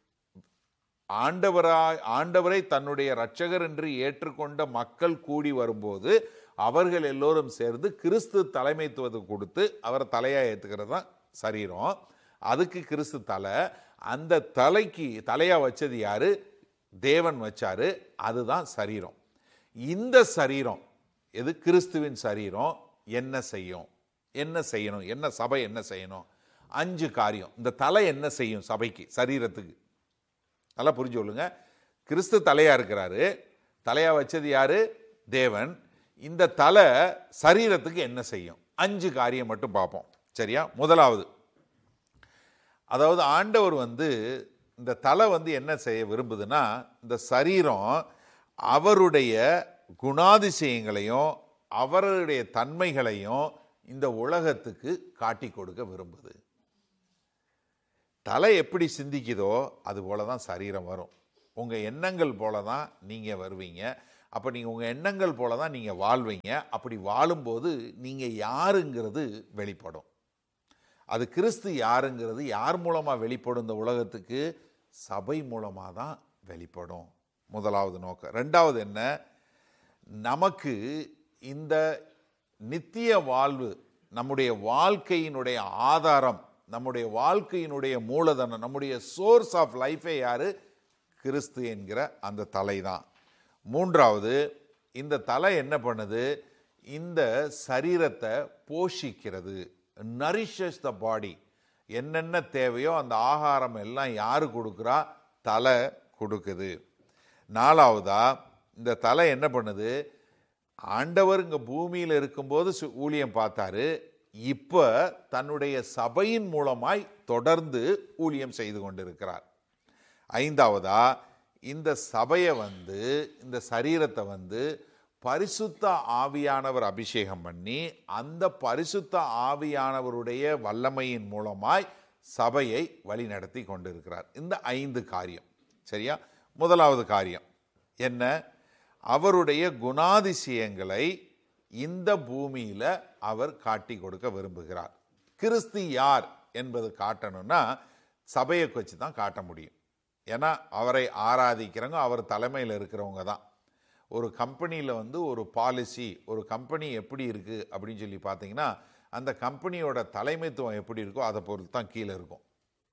ஆண்டவராய் ஆண்டவரை தன்னுடைய இரட்சகர் என்று ஏற்றுக்கொண்ட மக்கள் கூடி வரும்போது அவர்கள் எல்லோரும் சேர்ந்து கிறிஸ்து தலைமைத்துவத்தை கொடுத்து அவரை தலையா ஏத்துக்கிறது தான் சரீரம் அதுக்கு கிறிஸ்து தலை அந்த தலைக்கு தலையா வச்சது யாரு தேவன் வச்சாரு அதுதான் சரீரம் இந்த சரீரம் எது கிறிஸ்துவின் சரீரம் என்ன செய்யும் என்ன செய்யணும் என்ன சபை என்ன செய்யணும் அஞ்சு காரியம் இந்த தலை என்ன செய்யும் சபைக்கு சரீரத்துக்கு நல்லா புரிஞ்சு கொள்ளுங்க கிறிஸ்து தலையா இருக்கிறாரு தலையா வச்சது யாரு தேவன் இந்த தலை சரீரத்துக்கு என்ன செய்யும் அஞ்சு காரியம் மட்டும் பார்ப்போம் சரியா முதலாவது அதாவது ஆண்டவர் வந்து இந்த தலை வந்து என்ன செய்ய விரும்புதுன்னா இந்த சரீரம் அவருடைய குணாதிசயங்களையும் அவருடைய தன்மைகளையும் இந்த உலகத்துக்கு காட்டி கொடுக்க விரும்புது தலை எப்படி சிந்திக்குதோ அது போல தான் சரீரம் வரும் உங்கள் எண்ணங்கள் போல தான் நீங்கள் வருவீங்க அப்போ நீங்கள் உங்கள் எண்ணங்கள் போல தான் நீங்கள் வாழ்வீங்க அப்படி வாழும்போது நீங்கள் யாருங்கிறது வெளிப்படும் அது கிறிஸ்து யாருங்கிறது யார் மூலமாக வெளிப்படும் இந்த உலகத்துக்கு சபை மூலமாக தான் வெளிப்படும் முதலாவது நோக்கம் ரெண்டாவது என்ன நமக்கு இந்த நித்திய வாழ்வு நம்முடைய வாழ்க்கையினுடைய ஆதாரம் நம்முடைய வாழ்க்கையினுடைய மூலதனம் நம்முடைய சோர்ஸ் ஆஃப் லைஃபே யாரு கிறிஸ்து என்கிற அந்த தலை தான் மூன்றாவது இந்த தலை என்ன பண்ணுது இந்த சரீரத்தை போஷிக்கிறது நரிஷஸ் த பாடி என்னென்ன தேவையோ அந்த ஆகாரம் எல்லாம் யாரு கொடுக்குறா தலை கொடுக்குது நாலாவதா இந்த தலை என்ன பண்ணுது ஆண்டவர் இங்க பூமியில் இருக்கும்போது சு- ஊழியம் பார்த்தாரு இப்ப தன்னுடைய சபையின் மூலமாய் தொடர்ந்து ஊழியம் செய்து கொண்டிருக்கிறார் ஐந்தாவதா இந்த சபையை வந்து இந்த சரீரத்தை வந்து பரிசுத்த ஆவியானவர் அபிஷேகம் பண்ணி அந்த பரிசுத்த ஆவியானவருடைய வல்லமையின் மூலமாய் சபையை வழிநடத்தி கொண்டிருக்கிறார் இந்த ஐந்து காரியம் சரியா முதலாவது காரியம் என்ன அவருடைய குணாதிசயங்களை இந்த பூமியில அவர் காட்டி கொடுக்க விரும்புகிறார் கிறிஸ்து யார் என்பது காட்டணும்னா சபையை வச்சு தான் காட்ட முடியும் ஏன்னா அவரை ஆராதிக்கிறவங்க அவர் தலைமையில் இருக்கிறவங்க தான் ஒரு கம்பெனியில் வந்து ஒரு பாலிசி ஒரு கம்பெனி எப்படி இருக்குது அப்படின்னு சொல்லி பார்த்தீங்கன்னா அந்த கம்பெனியோட தலைமைத்துவம் எப்படி இருக்கோ அதை பொறுத்து தான் கீழே இருக்கும்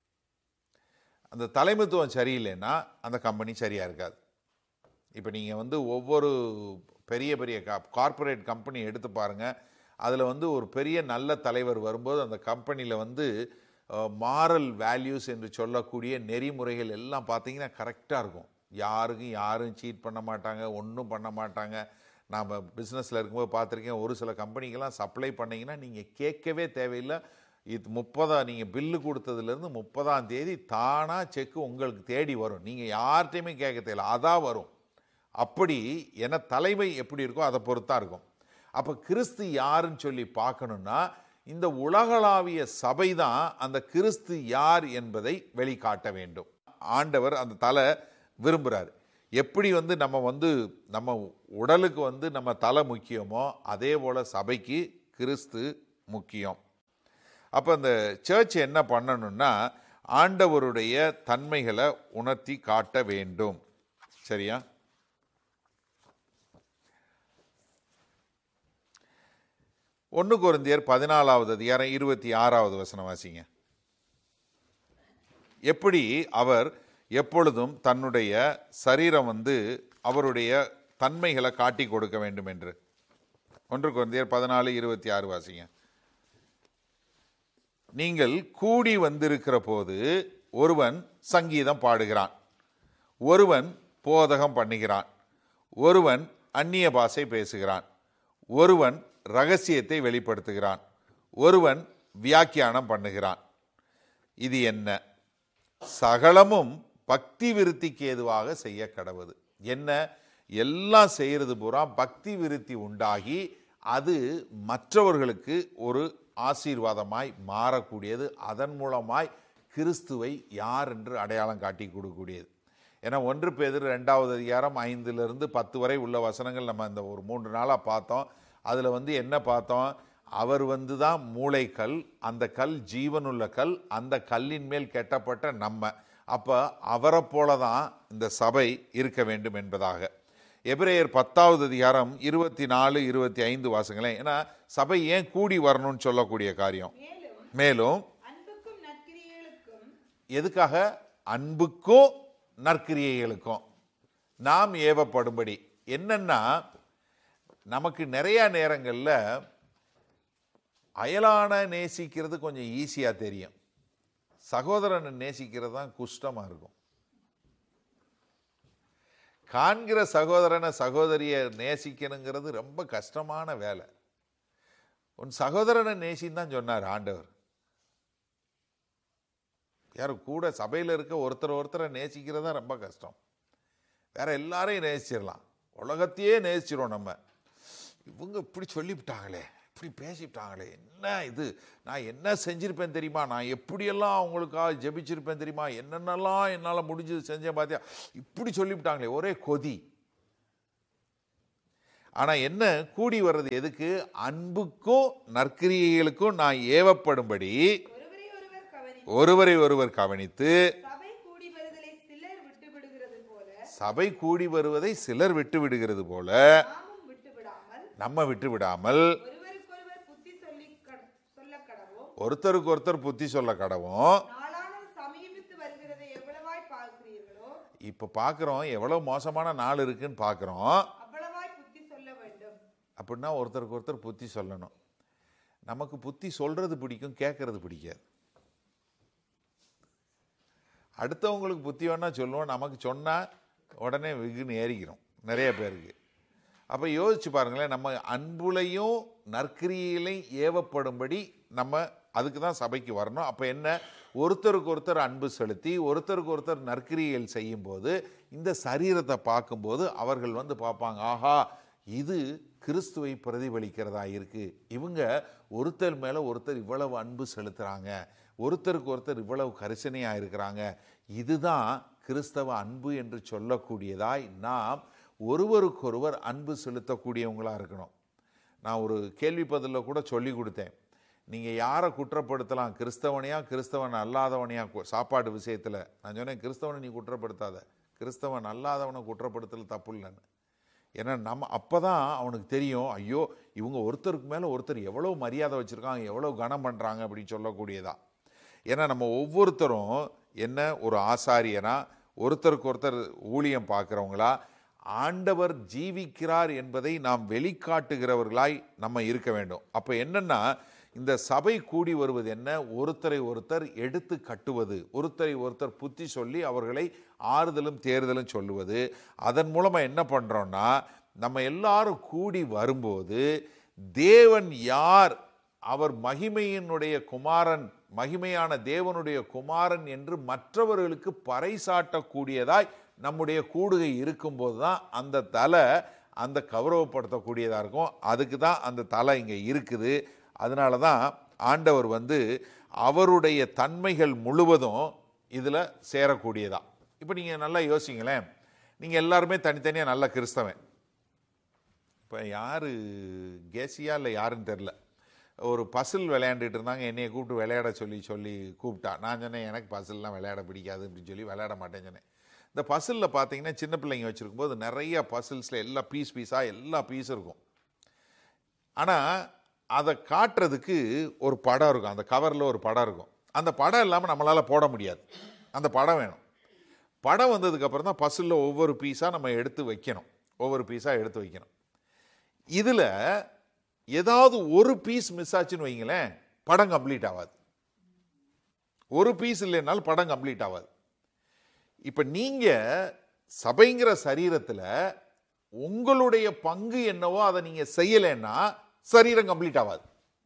அந்த தலைமைத்துவம் சரியில்லைன்னா அந்த கம்பெனி சரியாக இருக்காது இப்போ நீங்கள் வந்து ஒவ்வொரு பெரிய பெரிய கார்ப்பரேட் கம்பெனி எடுத்து பாருங்கள் அதில் வந்து ஒரு பெரிய நல்ல தலைவர் வரும்போது அந்த கம்பெனியில் வந்து மாரல் வேல்யூஸ் என்று சொல்லக்கூடிய நெறிமுறைகள் எல்லாம் பார்த்தீங்கன்னா கரெக்டாக இருக்கும் யாருக்கும் யாரும் சீட் பண்ண மாட்டாங்க ஒன்றும் பண்ண மாட்டாங்க நாம் பிஸ்னஸில் இருக்கும்போது பார்த்துருக்கேன் ஒரு சில கம்பெனிக்கெல்லாம் சப்ளை பண்ணீங்கன்னா நீங்கள் கேட்கவே தேவையில்லை இது முப்பதாம் நீங்கள் பில்லு கொடுத்ததுலேருந்து முப்பதாம் தேதி தானாக செக்கு உங்களுக்கு தேடி வரும் நீங்கள் யார்கிட்டையுமே கேட்க தேவையில்லை அதான் வரும் அப்படி என தலைமை எப்படி இருக்கோ அதை பொறுத்தா இருக்கும் அப்போ கிறிஸ்து யாருன்னு சொல்லி பார்க்கணும்னா இந்த உலகளாவிய சபை தான் அந்த கிறிஸ்து யார் என்பதை வெளிக்காட்ட வேண்டும் ஆண்டவர் அந்த தலை விரும்புகிறார் எப்படி வந்து நம்ம வந்து நம்ம உடலுக்கு வந்து நம்ம தலை முக்கியமோ அதே போல் சபைக்கு கிறிஸ்து முக்கியம் அப்போ அந்த சர்ச் என்ன பண்ணணும்னா ஆண்டவருடைய தன்மைகளை உணர்த்தி காட்ட வேண்டும் சரியா ஒன்று குருந்தியர் பதினாலாவது அதிகாரம் இருபத்தி ஆறாவது வசனம் வாசிங்க எப்படி அவர் எப்பொழுதும் தன்னுடைய சரீரம் வந்து அவருடைய தன்மைகளை காட்டி கொடுக்க வேண்டும் என்று ஒன்று குருந்தியர் பதினாலு இருபத்தி ஆறு வாசிங்க நீங்கள் கூடி வந்திருக்கிற போது ஒருவன் சங்கீதம் பாடுகிறான் ஒருவன் போதகம் பண்ணுகிறான் ஒருவன் அந்நிய பாஷை பேசுகிறான் ஒருவன் ரகசியத்தை வெளிப்படுத்துகிறான் ஒருவன் வியாக்கியானம் பண்ணுகிறான் இது என்ன சகலமும் பக்தி விருத்திக்கு ஏதுவாக செய்ய கடவுது என்ன எல்லாம் செய்யறது பூரா பக்தி விருத்தி உண்டாகி அது மற்றவர்களுக்கு ஒரு ஆசீர்வாதமாய் மாறக்கூடியது அதன் மூலமாய் கிறிஸ்துவை யார் என்று அடையாளம் காட்டி கொடுக்கக்கூடியது ஏன்னா ஒன்று பேதர் ரெண்டாவது அதிகாரம் ஐந்திலிருந்து பத்து வரை உள்ள வசனங்கள் நம்ம இந்த ஒரு மூன்று நாளாக பார்த்தோம் அதில் வந்து என்ன பார்த்தோம் அவர் வந்து தான் மூளைக்கல் அந்த கல் ஜீவனுள்ள கல் அந்த கல்லின் மேல் கெட்டப்பட்ட நம்ம அப்போ அவரை போல தான் இந்த சபை இருக்க வேண்டும் என்பதாக எபிரேயர் பத்தாவது அதிகாரம் இருபத்தி நாலு இருபத்தி ஐந்து வாசங்களேன் ஏன்னா சபை ஏன் கூடி வரணும்னு சொல்லக்கூடிய காரியம் மேலும் மேலும் அன்புக்கும் நற்கிரியைகளுக்கும் எதுக்காக அன்புக்கும் நற்கிரியைகளுக்கும் நாம் ஏவப்படும்படி என்னன்னா நமக்கு நிறைய நேரங்களில் அயலான நேசிக்கிறது கொஞ்சம் ஈஸியாக தெரியும் சகோதரனை நேசிக்கிறது தான் குஷ்டமாக இருக்கும் காண்கிற சகோதரனை சகோதரியை நேசிக்கணுங்கிறது ரொம்ப கஷ்டமான வேலை உன் சகோதரனை நேசின்னு தான் சொன்னார் ஆண்டவர் யாரும் கூட சபையில் இருக்க ஒருத்தர் ஒருத்தரை நேசிக்கிறது தான் ரொம்ப கஷ்டம் வேற எல்லாரையும் நேசிச்சிடலாம் உலகத்தையே நேசிச்சிடும் நம்ம இவங்க இப்படி சொல்லிவிட்டாங்களே இப்படி பேசிவிட்டாங்களே என்ன இது நான் என்ன செஞ்சிருப்பேன் தெரியுமா நான் எப்படியெல்லாம் அவங்களுக்காக ஜெபிச்சிருப்பேன் தெரியுமா என்னென்னலாம் என்னால் முடிஞ்சது செஞ்சேன் பார்த்தியா இப்படி சொல்லிவிட்டாங்களே ஒரே கொதி ஆனால் என்ன கூடி வர்றது எதுக்கு அன்புக்கும் நற்கிரியைகளுக்கும் நான் ஏவப்படும்படி ஒருவரை ஒருவர் கவனி ஒருவரை ஒருவர் கவனித்து சபை கூடி வருதலை சிலர் விட்டு விடுகிறது போல சபை கூடி வருவதை சிலர் விட்டு விடுகிறது போல நாமும் விட்டு விடாமல் நம்ம விட்டு விடாமல் ஒருவருக்கொருவர் புத்தி சொல்லி கட- சொல்ல கடவோம் ஒருத்தருக்கு ஒருத்தர் புத்தி சொல்ல கடவும் நாளானது சமீபித்து வருகிறதை எவ்வளவாய் பார்க்கிறீர்களோ இப்போ பார்க்குறோம் எவ்வளோ மோசமான நாள் இருக்குன்னு பார்க்குறோம் அவ்வளவாய் புத்தி சொல்ல வேண்டும் அப்படின்னா ஒருத்தருக்கு ஒருத்தர் புத்தி சொல்லணும் நமக்கு புத்தி சொல்றது பிடிக்கும் கேட்கறது பிடிக்காது அடுத்தவங்களுக்கு புத்தி வேணா சொல்லுவோம் நமக்கு சொன்னால் உடனே வெகுன்னு ஏறிக்கிறோம் நிறைய பேருக்கு அப்போ யோசிச்சு பாருங்களேன் நம்ம அன்புலையும் நற்கிரியிலையும் ஏவப்படும்படி நம்ம அதுக்கு தான் சபைக்கு வரணும் அப்போ என்ன ஒருத்தருக்கு ஒருத்தர் அன்பு செலுத்தி ஒருத்தருக்கு ஒருத்தர் நற்கிரியல் செய்யும்போது இந்த சரீரத்தை பார்க்கும்போது அவர்கள் வந்து பார்ப்பாங்க ஆஹா இது கிறிஸ்துவை பிரதிபலிக்கிறதா இருக்கு இவங்க ஒருத்தர் மேலே ஒருத்தர் இவ்வளவு அன்பு செலுத்துறாங்க ஒருத்தருக்கு ஒருத்தர் இவ்வளவு கரிசனையாக இருக்கிறாங்க இதுதான் கிறிஸ்தவ அன்பு என்று சொல்லக்கூடியதாய் நாம் ஒருவருக்கொருவர் அன்பு செலுத்தக்கூடியவங்களா இருக்கணும் நான் ஒரு கேள்வி பதிலில் கூட சொல்லி கொடுத்தேன் நீங்கள் யாரை குற்றப்படுத்தலாம் கிறிஸ்தவனையா கிறிஸ்தவன் அல்லாதவனையா கு- சாப்பாடு விஷயத்தில் நான் சொன்னேன் கிறிஸ்தவனை நீ குற்றப்படுத்தாத கிறிஸ்தவன் அல்லாதவனை குற்றப்படுத்தல தப்பு இல்லைன்னு ஏன்னா நம்ம அப்போ தான் அவனுக்கு தெரியும் ஐயோ இவங்க ஒருத்தருக்கு மேலே ஒருத்தர் எவ்வளோ மரியாதை வச்சுருக்காங்க எவ்வளோ கனம் பண்ணுறாங்க அப்படின்னு சொல்லக்கூடியதா ஏன்னா நம்ம ஒவ்வொருத்தரும் என்ன ஒரு ஆசாரியனா ஒருத்தருக்கு ஒருத்தர் ஊழியம் பார்க்குறவங்களா ஆண்டவர் ஜீவிக்கிறார் என்பதை நாம் வெளிக்காட்டுகிறவர்களாய் நம்ம இருக்க வேண்டும் அப்போ என்னன்னா இந்த சபை கூடி வருவது என்ன ஒருத்தரை ஒருத்தர் எடுத்து கட்டுவது ஒருத்தரை ஒருத்தர் புத்தி சொல்லி அவர்களை ஆறுதலும் தேறுதலும் சொல்லுவது அதன் மூலமாக என்ன பண்ணுறோன்னா நம்ம எல்லாரும் கூடி வரும்போது தேவன் யார் அவர் மகிமையினுடைய குமாரன் மகிமையான தேவனுடைய குமாரன் என்று மற்றவர்களுக்கு பறைசாட்டக்கூடியதாய் நம்முடைய கூடுகை இருக்கும்போது தான் அந்த தலை அந்த கௌரவப்படுத்தக்கூடியதாக இருக்கும் அதுக்கு தான் அந்த தலை இங்கே இருக்குது அதனால தான் ஆண்டவர் வந்து அவருடைய தன்மைகள் முழுவதும் இதில் சேரக்கூடியதா இப்போ நீங்கள் நல்லா யோசிங்களேன் நீங்கள் எல்லாருமே தனித்தனியாக நல்ல கிறிஸ்தவன் இப்போ யார் கேசியா இல்லை யாருன்னு தெரில ஒரு பசில் விளையாண்டுட்டு இருந்தாங்க என்னையை கூப்பிட்டு விளையாட சொல்லி சொல்லி கூப்பிட்டா நான் சொன்னேன் எனக்கு பசில்லாம் விளையாட பிடிக்காது அப்படின்னு சொல்லி விளையாட மாட்டேன்னு சொன்னேன் இந்த பசிலில் பார்த்தீங்கன்னா சின்ன பிள்ளைங்க வச்சுருக்கும்போது நிறைய பசில்ஸில் எல்லா பீஸ் பீஸாக எல்லா பீஸும் இருக்கும் ஆனால் அதை காட்டுறதுக்கு ஒரு படம் இருக்கும் அந்த கவரில் ஒரு படம் இருக்கும் அந்த படம் இல்லாமல் நம்மளால் போட முடியாது அந்த படம் வேணும் படம் வந்ததுக்கப்புறம் தான் பசிலில் ஒவ்வொரு பீஸாக நம்ம எடுத்து வைக்கணும் ஒவ்வொரு பீஸாக எடுத்து வைக்கணும் இதில் ஏதாவது ஒரு பீஸ் மிஸ் ஆச்சுன்னு வைங்களேன் படம் கம்ப்ளீட் ஆகாது ஒரு பீஸ் இல்லைனாலும் படம் கம்ப்ளீட் ஆகாது இப்போ நீங்கள் சபைங்கிற சரீரத்தில் உங்களுடைய பங்கு என்னவோ அதை நீங்கள் செய்யலைன்னா சரீரம் கம்ப்ளீட் ஆகாது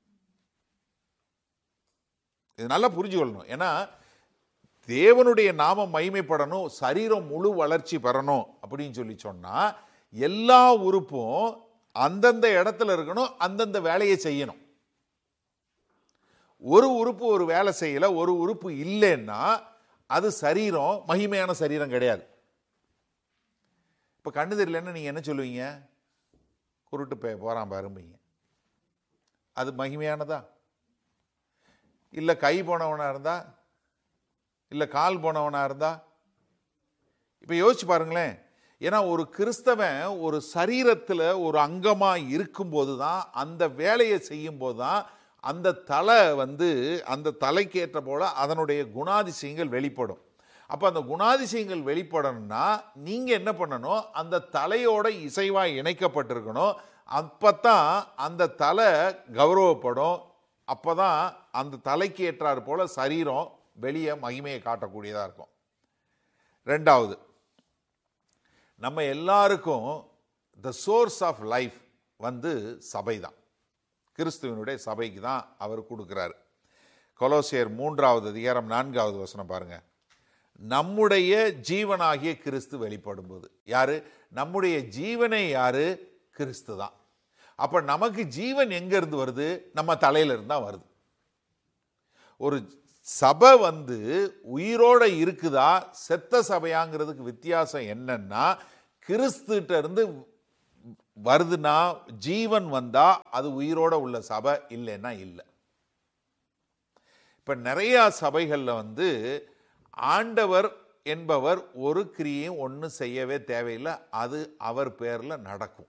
இது நல்லா புரிஞ்சுக்கொள்ளணும் ஏன்னா தேவனுடைய நாமம் மகிமைப்படணும் சரீரம் முழு வளர்ச்சி பெறணும் அப்படின்னு சொல்லி சொன்னா எல்லா உறுப்பும் அந்தந்த இடத்துல இருக்கணும் அந்தந்த வேலையை செய்யணும் ஒரு உறுப்பு ஒரு வேலை செய்யல ஒரு உறுப்பு இல்லைன்னா அது சரீரம் மகிமையான சரீரம் கிடையாது இப்ப கண்ணு தெரியலன்னா நீங்க என்ன சொல்லுவீங்க குருட்டு பே போறான் பாரும்பீங்க அது மகிமையானதா இல்ல கை போனவனா இருந்தா இல்ல கால் போனவனா இருந்தா இப்ப யோசிச்சு பாருங்களேன் ஏன்னா ஒரு கிறிஸ்தவன் ஒரு சரீரத்தில் ஒரு அங்கமா இருக்கும்போது தான் அந்த வேலையை செய்யும்போது தான் அந்த தலை வந்து அந்த தலைக்கேற்ற போல அதனுடைய குணாதிசயங்கள் வெளிப்படும் அப்போ அந்த குணாதிசயங்கள் வெளிப்படணும்னா நீங்கள் என்ன பண்ணணும் அந்த தலையோட இசைவாக இணைக்கப்பட்டிருக்கணும் அப்பதான் அந்த தலை கௌரவப்படும் அப்பதான் அந்த தலைக்கு ஏற்றாறு போல சரீரம் வெளியே மகிமையை காட்டக்கூடியதாக இருக்கும் ரெண்டாவது நம்ம எல்லாருக்கும் த சோர்ஸ் ஆஃப் லைஃப் வந்து சபை தான் கிறிஸ்துவனுடைய சபைக்கு தான் அவர் கொடுக்குறாரு கொலோசியர் மூன்றாவது அதிகாரம் நான்காவது வசனம் பாருங்க நம்முடைய ஜீவனாகிய கிறிஸ்து வெளிப்படும் போது யாரு நம்முடைய ஜீவனை யாரு கிறிஸ்து தான் அப்ப நமக்கு ஜீவன் எங்க இருந்து வருது நம்ம தலையில இருந்து தான் வருது ஒரு சபை வந்து உயிரோட இருக்குதா செத்த சபையாங்கிறதுக்கு வித்தியாசம் என்னன்னா கிறிஸ்துட்ட இருந்து வருதுன்னா ஜீவன் வந்தா அது உயிரோட உள்ள சபை இல்லைன்னா இல்லை இப்ப நிறைய சபைகள்ல வந்து ஆண்டவர் என்பவர் ஒரு கிரியையும் ஒன்றும் செய்யவே தேவையில்லை அது அவர் பேர்ல நடக்கும்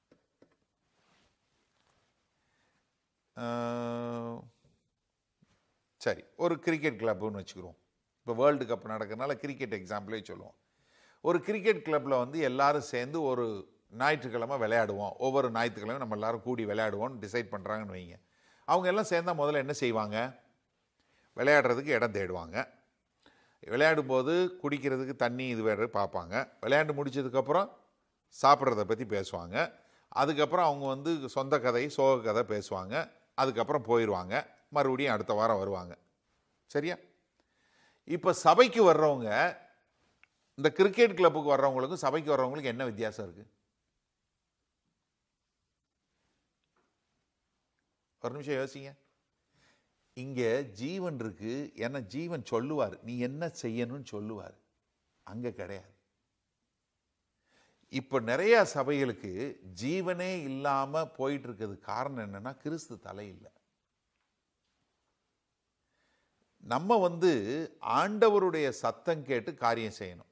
ஆஹ், சரி ஒரு கிரிக்கெட் கிளப்புன்னு வச்சுக்கிறோம் இப்போ வேர்ல்டு கப் நடக்கிறதுனால கிரிக்கெட் எக்ஸாம்பிளே சொல்லுவோம் ஒரு கிரிக்கெட் கிளப்பில் வந்து எல்லாரும் சேர்ந்து ஒரு ஞாயிற்றுக்கிழமை விளையாடுவோம் ஒவ்வொரு ஞாயிற்றுக்கிழமை நம்ம எல்லாரும் கூடி விளையாடுவோம்னு டிசைட் பண்ணுறாங்கன்னு வைங்க அவங்க எல்லாம் சேர்ந்தா முதல்ல என்ன செய்வாங்க விளையாடுறதுக்கு இடம் தேடுவாங்க விளையாடும்போது குடிக்கிறதுக்கு தண்ணி இது வேறு பார்ப்பாங்க விளையாண்டு முடிச்சதுக்கப்புறம் சாப்பிட்றத பற்றி பேசுவாங்க அதுக்கப்புறம் அவங்க வந்து சொந்த கதை சோக கதை பேசுவாங்க அதுக்கப்புறம் போயிடுவாங்க மறுபடியும் அடுத்த வாரம் வருவாங்க சரியா இப்போ சபைக்கு வர்றவங்க இந்த கிரிக்கெட் கிளப்புக்கு வர்றவங்களுக்கும் சபைக்கு வர்றவங்களுக்கும் என்ன வித்தியாசம் இருக்கு ஒரு நிமிஷம் யோசிங்க இங்க ஜீவன் இருக்கு ஏன்னா ஜீவன் சொல்லுவார் நீ என்ன செய்யணும்னு சொல்லுவார் அங்க கிடையாது இப்ப நிறைய சபைகளுக்கு ஜீவனே இல்லாம போயிட்டு இருக்கிறது காரணம் என்னன்னா கிறிஸ்து தலை இல்லை நம்ம வந்து ஆண்டவருடைய சத்தம் கேட்டு காரியம் செய்யணும்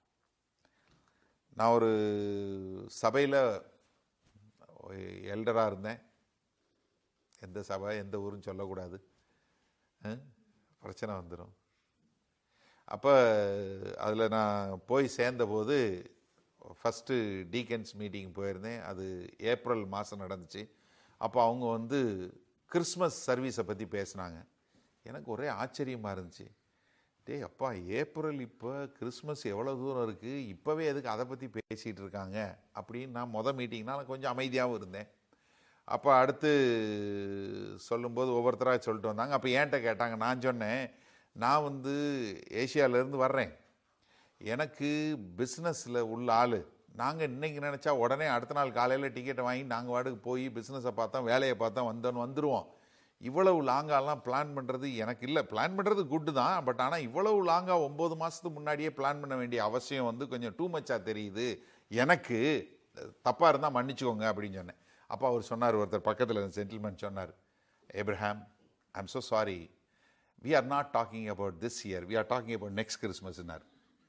நான் ஒரு சபையில் எல்டராக இருந்தேன் எந்த சபை எந்த ஊருன்னு சொல்லக்கூடாது அஹ், பிரச்சனை வந்துடும் அப்போ அதில் நான் போய் சேர்ந்தபோது ஃபஸ்ட்டு டீக்கன்ஸ் மீட்டிங் போயிருந்தேன் அது ஏப்ரல் மாதம் நடந்துச்சு அப்போ அவங்க வந்து கிறிஸ்மஸ் சர்வீஸை பற்றி பேசினாங்க எனக்கு ஒரே ஆச்சரியமாக இருந்துச்சு டேய் அப்பா ஏப்ரல் இப்போ கிறிஸ்மஸ் எவ்வளோ தூரம் இருக்குது இப்போவே எதுக்கு அதை பற்றி பேசிகிட்டு இருக்காங்க அப்படின்னு நான் மொதல் மீட்டிங்னா நான் கொஞ்சம் அமைதியாகவும் இருந்தேன் அப்போ அடுத்து சொல்லும்போது ஒவ்வொருத்தராக சொல்லிட்டு வந்தாங்க அப்போ ஏன்ட்ட கேட்டாங்க நான் சொன்னேன் நான் வந்து ஏசியாவிலேருந்து வர்றேன் எனக்கு பிஸ்னஸில் உள்ள ஆள் நாங்கள் இன்னைக்கு நினச்சா உடனே அடுத்த நாள் காலையில் டிக்கெட்டை வாங்கி நாங்கள் வாட்டுக்கு போய் பிஸ்னஸை பார்த்தோம் வேலையை பார்த்தோம் வந்தோன்னு வந்துடுவோம் இவ்வளவு லாங்காலாம் பிளான் பண்ணுறது எனக்கு இல்லை பிளான் பண்ணுறது குட்டு தான் பட் ஆனால் இவ்வளவு லாங்காக ஒம்பது மாதத்துக்கு முன்னாடியே பிளான் பண்ண வேண்டிய அவசியம் வந்து கொஞ்சம் டூ மச்சாக தெரியுது எனக்கு தப்பாக இருந்தால் மன்னிச்சுக்கோங்க அப்படின்னு சொன்னேன் அப்போ அவர் சொன்னார் ஒருத்தர் பக்கத்தில் சென்டில்மெண்ட் சொன்னார் Abraham I am so sorry we are not talking about this year we are talking about next கிறிஸ்மஸ்னார்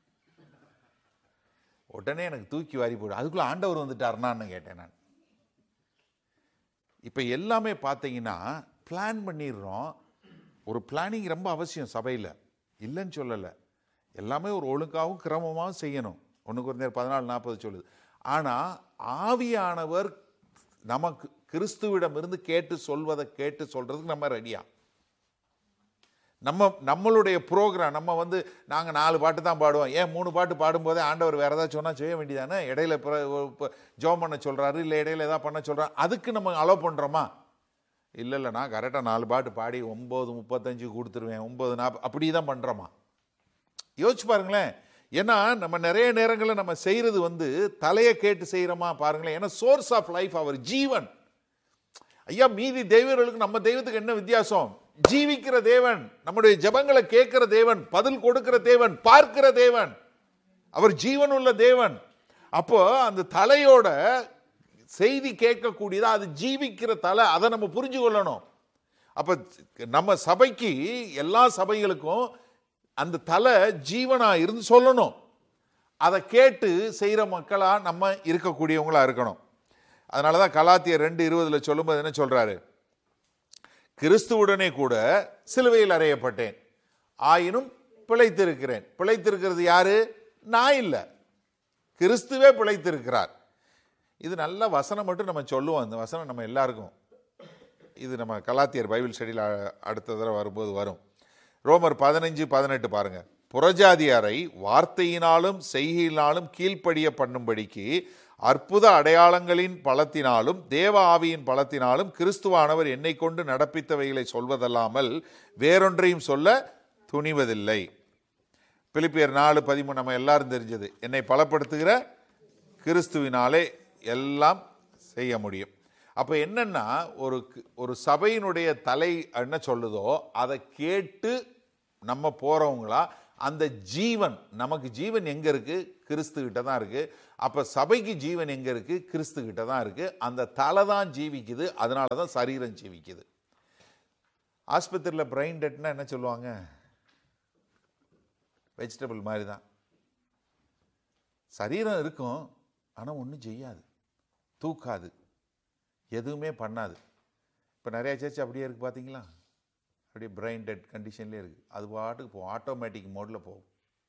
உடனே எனக்கு தூக்கி வாரி போடு அதுக்குள்ள ஆண்டவர் வந்துட்டாருனான்னு கேட்டேன் நான் இப்போ எல்லாமே பார்த்தீங்கன்னா பிளான் பண்ணிடுறோம் ஒரு பிளானிங் ரொம்ப அவசியம் சபையில் இல்லைன்னு சொல்லலை எல்லாமே ஒரு ஒழுங்காகவும் கிரமமாகவும் செய்யணும் ஒன்று குறைந்த பதினாலு நாற்பது சொல்லுது ஆனால் ஆவியானவர் நமக்கு கிறிஸ்துவிடமிருந்து கேட்டு சொல்வதை கேட்டு சொல்றதுக்கு நம்ம ரெடியா நம்ம நம்மளுடைய ப்ரோக்ராம் நம்ம வந்து நாங்கள் நாலு பாட்டு தான் பாடுவோம் ஏன் மூணு பாட்டு பாடும்போதே ஆண்டவர் வேறு ஏதாவது சொன்னால் செய்ய வேண்டியதானே இடையில ஜோம் பண்ண சொல்கிறாரு இல்லை இடையில ஏதாவது பண்ண சொல்கிறாரு அதுக்கு நம்ம அலோவ் பண்ணுறோமா இல்லை இல்லை நான் கரெக்டாக நாலு பாட்டு பாடி ஒம்பது முப்பத்தஞ்சு கொடுத்துருவேன் ஒம்பது நாற்பது அப்படி தான் பண்ணுறோமா யோசிச்சு பாருங்களேன் ஏன்னா நம்ம நிறைய நேரங்களில் நம்ம செய்கிறது வந்து தலையை கேட்டு செய்கிறோமா பாருங்களேன் ஏன்னா சோர்ஸ் ஆஃப் லைஃப் அவர் ஜீவன் ஐயா மீதி தெய்வங்களுக்கு நம்ம தெய்வத்துக்கு என்ன வித்தியாசம் ஜீவிக்கிற தேவன் நம்முடைய ஜெபங்களை கேட்கிற தேவன் பதில் கொடுக்கிற தேவன் பார்க்கிற தேவன் அவர் ஜீவன் உள்ள தேவன் அப்போ அந்த தலையோட செய்தி கேட்கக்கூடியதா அது ஜீவிக்கிற தலை அதை நம்ம புரிஞ்சு கொள்ளணும் அப்ப நம்ம சபைக்கு எல்லா சபைகளுக்கும் அந்த தலை ஜீவனா இருந்து சொல்லணும் அதை கேட்டு செய்கிற மக்களா நம்ம இருக்கக்கூடியவங்களா இருக்கணும் அதனால தான் கலாத்தியர் ரெண்டு இருபதுல சொல்லும்போது என்ன சொல்றாரு கிறிஸ்துவுடனே கூட சிலுவையில் அறையப்பட்டேன் ஆயினும் பிழைத்திருக்கிறேன் பிழைத்திருக்கிறது யாரு நான் இல்லை கிறிஸ்துவே பிழைத்திருக்கிறார் இது நல்ல வசனம் மட்டும் நம்ம சொல்லுவோம் இந்த வசனம் நம்ம எல்லாருக்கும் இது நம்ம கலாத்தியர் பைபிள் ஸ்டடியில் அடுத்த தடவை வரும்போது வரும் ரோமர் பதினஞ்சு பதினெட்டு பாருங்க புறஜாதியாரை வார்த்தையினாலும் செய்கையினாலும் கீழ்ப்படிய பண்ணும்படிக்கு அற்புத அடையாளங்களின் பலத்தினாலும் தேவ ஆவியின் பலத்தினாலும் கிறிஸ்துவானவர் என்னை கொண்டு நடப்பித்தவைகளை சொல்வதல்லாமல் வேறொன்றையும் சொல்ல துணிவதில்லை பிலிப்பியர் நாலு பதிமூணு நம்ம எல்லாரும் தெரிஞ்சது என்னை பலப்படுத்துகிற கிறிஸ்துவினாலே எல்லாம் செய்ய முடியும் அப்போ என்னன்னா ஒரு ஒரு சபையினுடைய தலை என்ன சொல்லுதோ அதை கேட்டு நம்ம போறவங்களா அந்த ஜீவன் நமக்கு ஜீவன் எங்க இருக்கு கிறிஸ்து கிட்ட தான் இருக்கு அப்ப சபைக்கு ஜீவன் எங்க இருக்கு கிறிஸ்து கிட்ட தான் இருக்கு அந்த தலை தான் ஜீவிக்குது அதனால தான் சரீரம் ஜீவிக்குது ஆஸ்பத்திரியில் பிரெயின் டெட்னா என்ன சொல்லுவாங்க வெஜிடபிள் மாதிரி தான் சரீரம் இருக்கும் ஆனால் ஒன்றும் செய்யாது தூக்காது எதுவுமே பண்ணாது இப்போ நிறைய சர்ச் அப்படியே இருக்குது பார்த்தீங்களா அப்படியே பிரெயின் டெட் கண்டிஷன்லேயே இருக்குது அது பாட்டுக்கு போகும் ஆட்டோமேட்டிக் மோடில் போகும்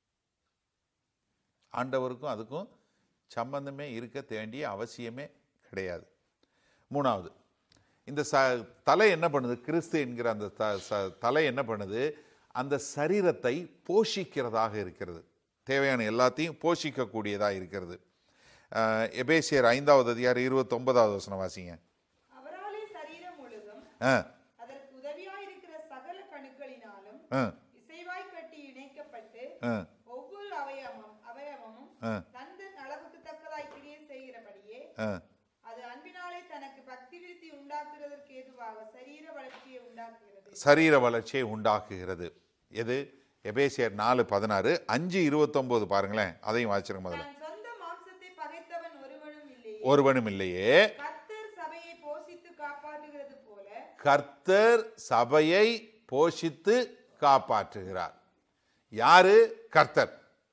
ஆண்டவருக்கும் அதுக்கும் சம்பந்தமே இருக்க வேண்டிய அவசியமே கிடையாது மூணாவது இந்த ச தலை என்ன பண்ணுது கிறிஸ்து என்கிற அந்த த ச- தலை என்ன பண்ணுது அந்த சரீரத்தை போஷிக்கிறதாக இருக்கிறது தேவையான எல்லாத்தையும் போஷிக்கக்கூடியதாக இருக்கிறது அஹ், எபேசியர் ஐந்தாவது அதிகாரம் இருபத்தொன்பதாவது வசனம் வாசிங்க அவராலே சரீரம் முழுதும் ஆ அதற்கு உதவியாயிருக்கிற சகல கணுக்களினாலும் ஆ இசைவாய் கட்டி இணைக்கப்பட்டு ஆ ஒவ்வொரு அவயவமும் அவயவமும் ஆ தந்தன் அளவுக்கு தக்கதாய் கிரியை செய்கிறபடியே ஆ அது அன்பினாலே தனக்கு பக்தி விருத்தி உண்டாக்குறதற்கு ஏதுவாக சரீர வளர்ச்சியை உண்டாக்குகிறது சரீர வளர்ச்சியை உண்டாக்குகிறது எது எபேசியர் நாலு பதினாறு அஞ்சு இருபத்தொம்போது பாருங்களேன் அதையும் வாசிச்சிருங்க முதல்ல தன் சொந்த மாம்சத்தை பகைத்தவன் ஒருவனும் இல்லையே ஒருவனும் இல்லையே கர்த்தர் சபையை போஷித்து காப்பாற்றுகிறது போல கர்த்தர் சபையை போஷித்து காப்பாற்றுகிறார் யாரு கர்த்தர்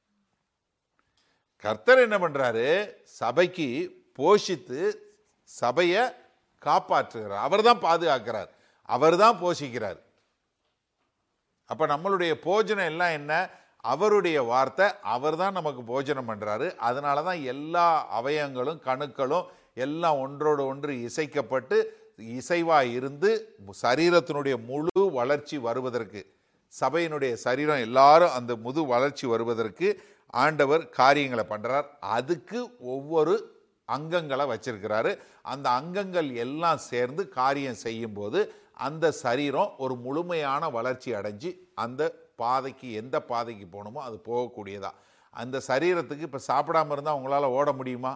கர்த்தர் என்ன பண்றாரு சபைக்கு போஷித்து சபையை காப்பாற்றுகிறார் அவர்தான் பாதுகாக்கிறார் அவர்தான் போஷிக்கிறார் அப்ப நம்மளுடைய போஜனம் எல்லாம் என்ன அவருடைய வார்த்தை அவர்தான் நமக்கு போஜனம் பண்றாரு அதனால தான் எல்லா அவயங்களும் கணுக்களும் எல்லாம் ஒன்றோடு ஒன்று இசைக்கப்பட்டு இசைவா இருந்து சரீரத்தினுடைய முழு வளர்ச்சி வருவதற்கு சபையினுடைய சரீரம் எல்லாரும் அந்த முது வளர்ச்சி வருவதற்கு ஆண்டவர் காரியங்களை பண்றார் அதுக்கு ஒவ்வொரு அங்கங்களை வச்சிருக்கிறாரு அந்த அங்கங்கள் எல்லாம் சேர்ந்து காரியம் செய்யும்போது அந்த சரீரம் ஒரு முழுமையான வளர்ச்சி அடைஞ்சு அந்த பாதைக்கு எந்த பாதைக்கு போகணுமோ அது போகக்கூடியதா அந்த சரீரத்துக்கு இப்போ சாப்பிடாம இருந்தால் உங்களால் ஓட முடியுமா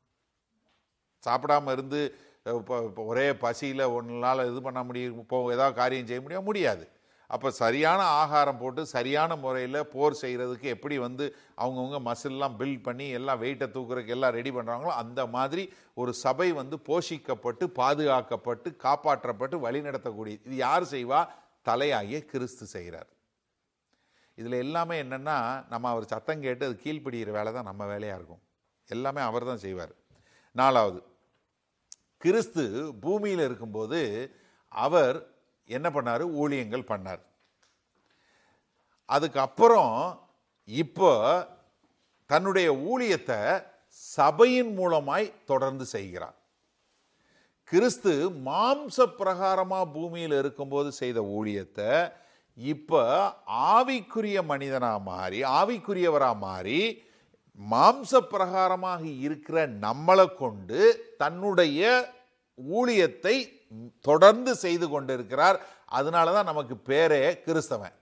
சாப்பிடாம இருந்து இப்போ இப்போ ஒரே பசியில் ஒன்றால் இது பண்ண முடியும் இப்போ ஏதாவது காரியம் செய்ய முடியும் முடியாது அப்போ சரியான ஆகாரம் போட்டு சரியான முறையில் போர் செய்கிறதுக்கு எப்படி வந்து அவங்கவுங்க மசில்லாம் பில்ட் பண்ணி எல்லாம் வெயிட்டை தூக்குறதுக்கு எல்லாம் ரெடி பண்ணுறாங்களோ அந்த மாதிரி ஒரு சபை வந்து போஷிக்கப்பட்டு பாதுகாக்கப்பட்டு காப்பாற்றப்பட்டு வழிநடத்தக்கூடிய இது யார் செய்வா தலையாகிய கிறிஸ்து செய்கிறார் இதில் எல்லாமே என்னென்னா நம்ம அவர் சத்தம் கேட்டு அது கீழ்ப்படிகிற வேலை தான் நம்ம வேலையாக இருக்கும் எல்லாமே அவர் தான் செய்வார் நாலாவது கிறிஸ்து பூமியில் இருக்கும்போது அவர் என்ன பண்ணார் ஊழியங்கள் பண்ணார் அதுக்கப்புறம் இப்போ தன்னுடைய ஊழியத்தை சபையின் மூலமாய் தொடர்ந்து செய்கிறார் கிறிஸ்து மாம்ச பிரகாரமா பூமியில் இருக்கும்போது செய்த ஊழியத்தை இப்ப ஆவிக்குரிய மனிதனா மாறி ஆவிக்குரியவரா மாறி மாம்ச பிரகாரமாக இருக்கிற நம்மளை கொண்டு தன்னுடைய ஊழியத்தை தொடர்ந்து செய்து கொண்டிருக்கிறார் அதனால தான் நமக்கு பேரே கிறிஸ்தவன்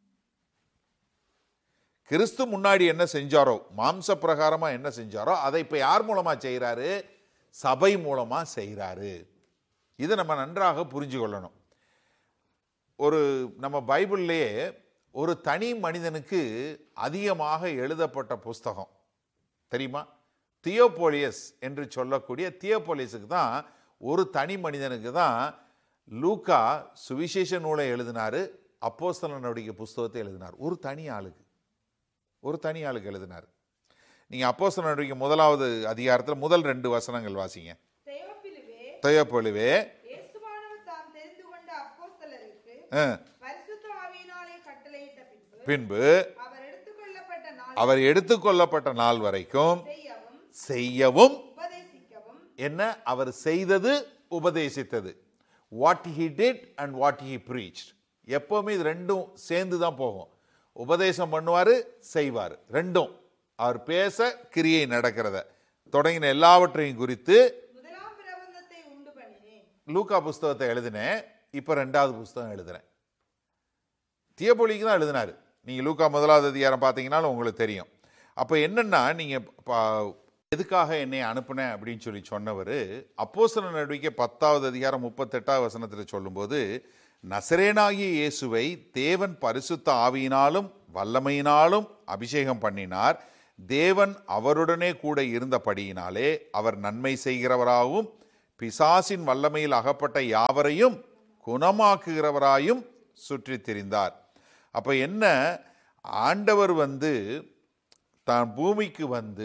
கிறிஸ்து முன்னாடி என்ன செஞ்சாரோ மாம்ச பிரகாரமா என்ன செஞ்சாரோ அதை இப்ப யார் மூலமா செய்கிறாரு சபை மூலமா செய்கிறாரு இதை நம்ம நன்றாக புரிஞ்சு கொள்ளணும் ஒரு நம்ம பைபிள்லேயே ஒரு தனி மனிதனுக்கு அதிகமாக எழுதப்பட்ட புஸ்தகம் தெரியுமா தியோபோலியஸ் என்று சொல்லக்கூடிய தியோபோலியஸுக்கு தான் ஒரு தனி மனிதனுக்கு தான் லூக்கா சுவிசேஷ நூலை எழுதினாரு அப்போஸ்தலனுடைய புஸ்தகத்தை எழுதினார் ஒரு தனி ஆளுக்கு ஒரு தனி ஆளுக்கு எழுதினார் நீங்க அப்போஸ்தலனுடைய முதலாவது அதிகாரத்தில் முதல் ரெண்டு வசனங்கள் வாசிங்க தெயோப்பிலுவே தியோபோலிவே இயேசுவானவர் தாம் தெரிந்து கொண்ட அப்போஸ்தலருக்கு ஆ, பரிசுத்த ஆவியினாலே கட்டளையிட்ட பின்பு பின்பு அவர் எடுத்துக்கொள்ளப்பட்ட நாள் அவர் எடுத்துக்கொள்ளப்பட்ட நாள் வரைக்கும் செய்யவும் செய்யவும் உபதேசிக்கவும் என்ன அவர் செய்தது உபதேசித்தது what he did and what he preached எப்பவுமே இது ரெண்டும் சேர்ந்து தான் போகும் உபதேசம் பண்ணுவார் செய்வார் ரெண்டும் அவர் பேச கிரியை நடக்கிறத தொடங்கின எல்லாவற்றையும் குறித்து முதலாம் பிரபந்தத்தை உண்டு பண்ணினேன் லூக்கா புஸ்தகத்தை எழுதினேன் இப்போ ரெண்டாவது புஸ்தகம் எழுதுறேன் தியபொலிக்கு தான் எழுதினாரு நீங்கள் லூக்கா முதலாவது அதிகாரம் பார்த்தீங்கன்னாலும் உங்களுக்கு தெரியும் அப்போ என்னன்னா நீங்கள் எதுக்காக என்னை அனுப்புனேன் அப்படின்னு சொல்லி சொன்னவர் அப்போஸ்தலர் நடவடிக்கை பத்தாவது அதிகாரம் முப்பத்தெட்டாவது வசனத்தில் சொல்லும்போது நசரேனாகிய இயேசுவை தேவன் பரிசுத்த ஆவியினாலும் வல்லமையினாலும் அபிஷேகம் பண்ணினார் தேவன் அவருடனே கூட இருந்தபடியினாலே அவர் நன்மை செய்கிறவராகவும் பிசாசின் வல்லமையில் அகப்பட்ட யாவரையும் குணமாக்குகிறவராயும் சுற்றித் திரிந்தார் அப்ப என்ன ஆண்டவர் வந்து தான் பூமிக்கு வந்து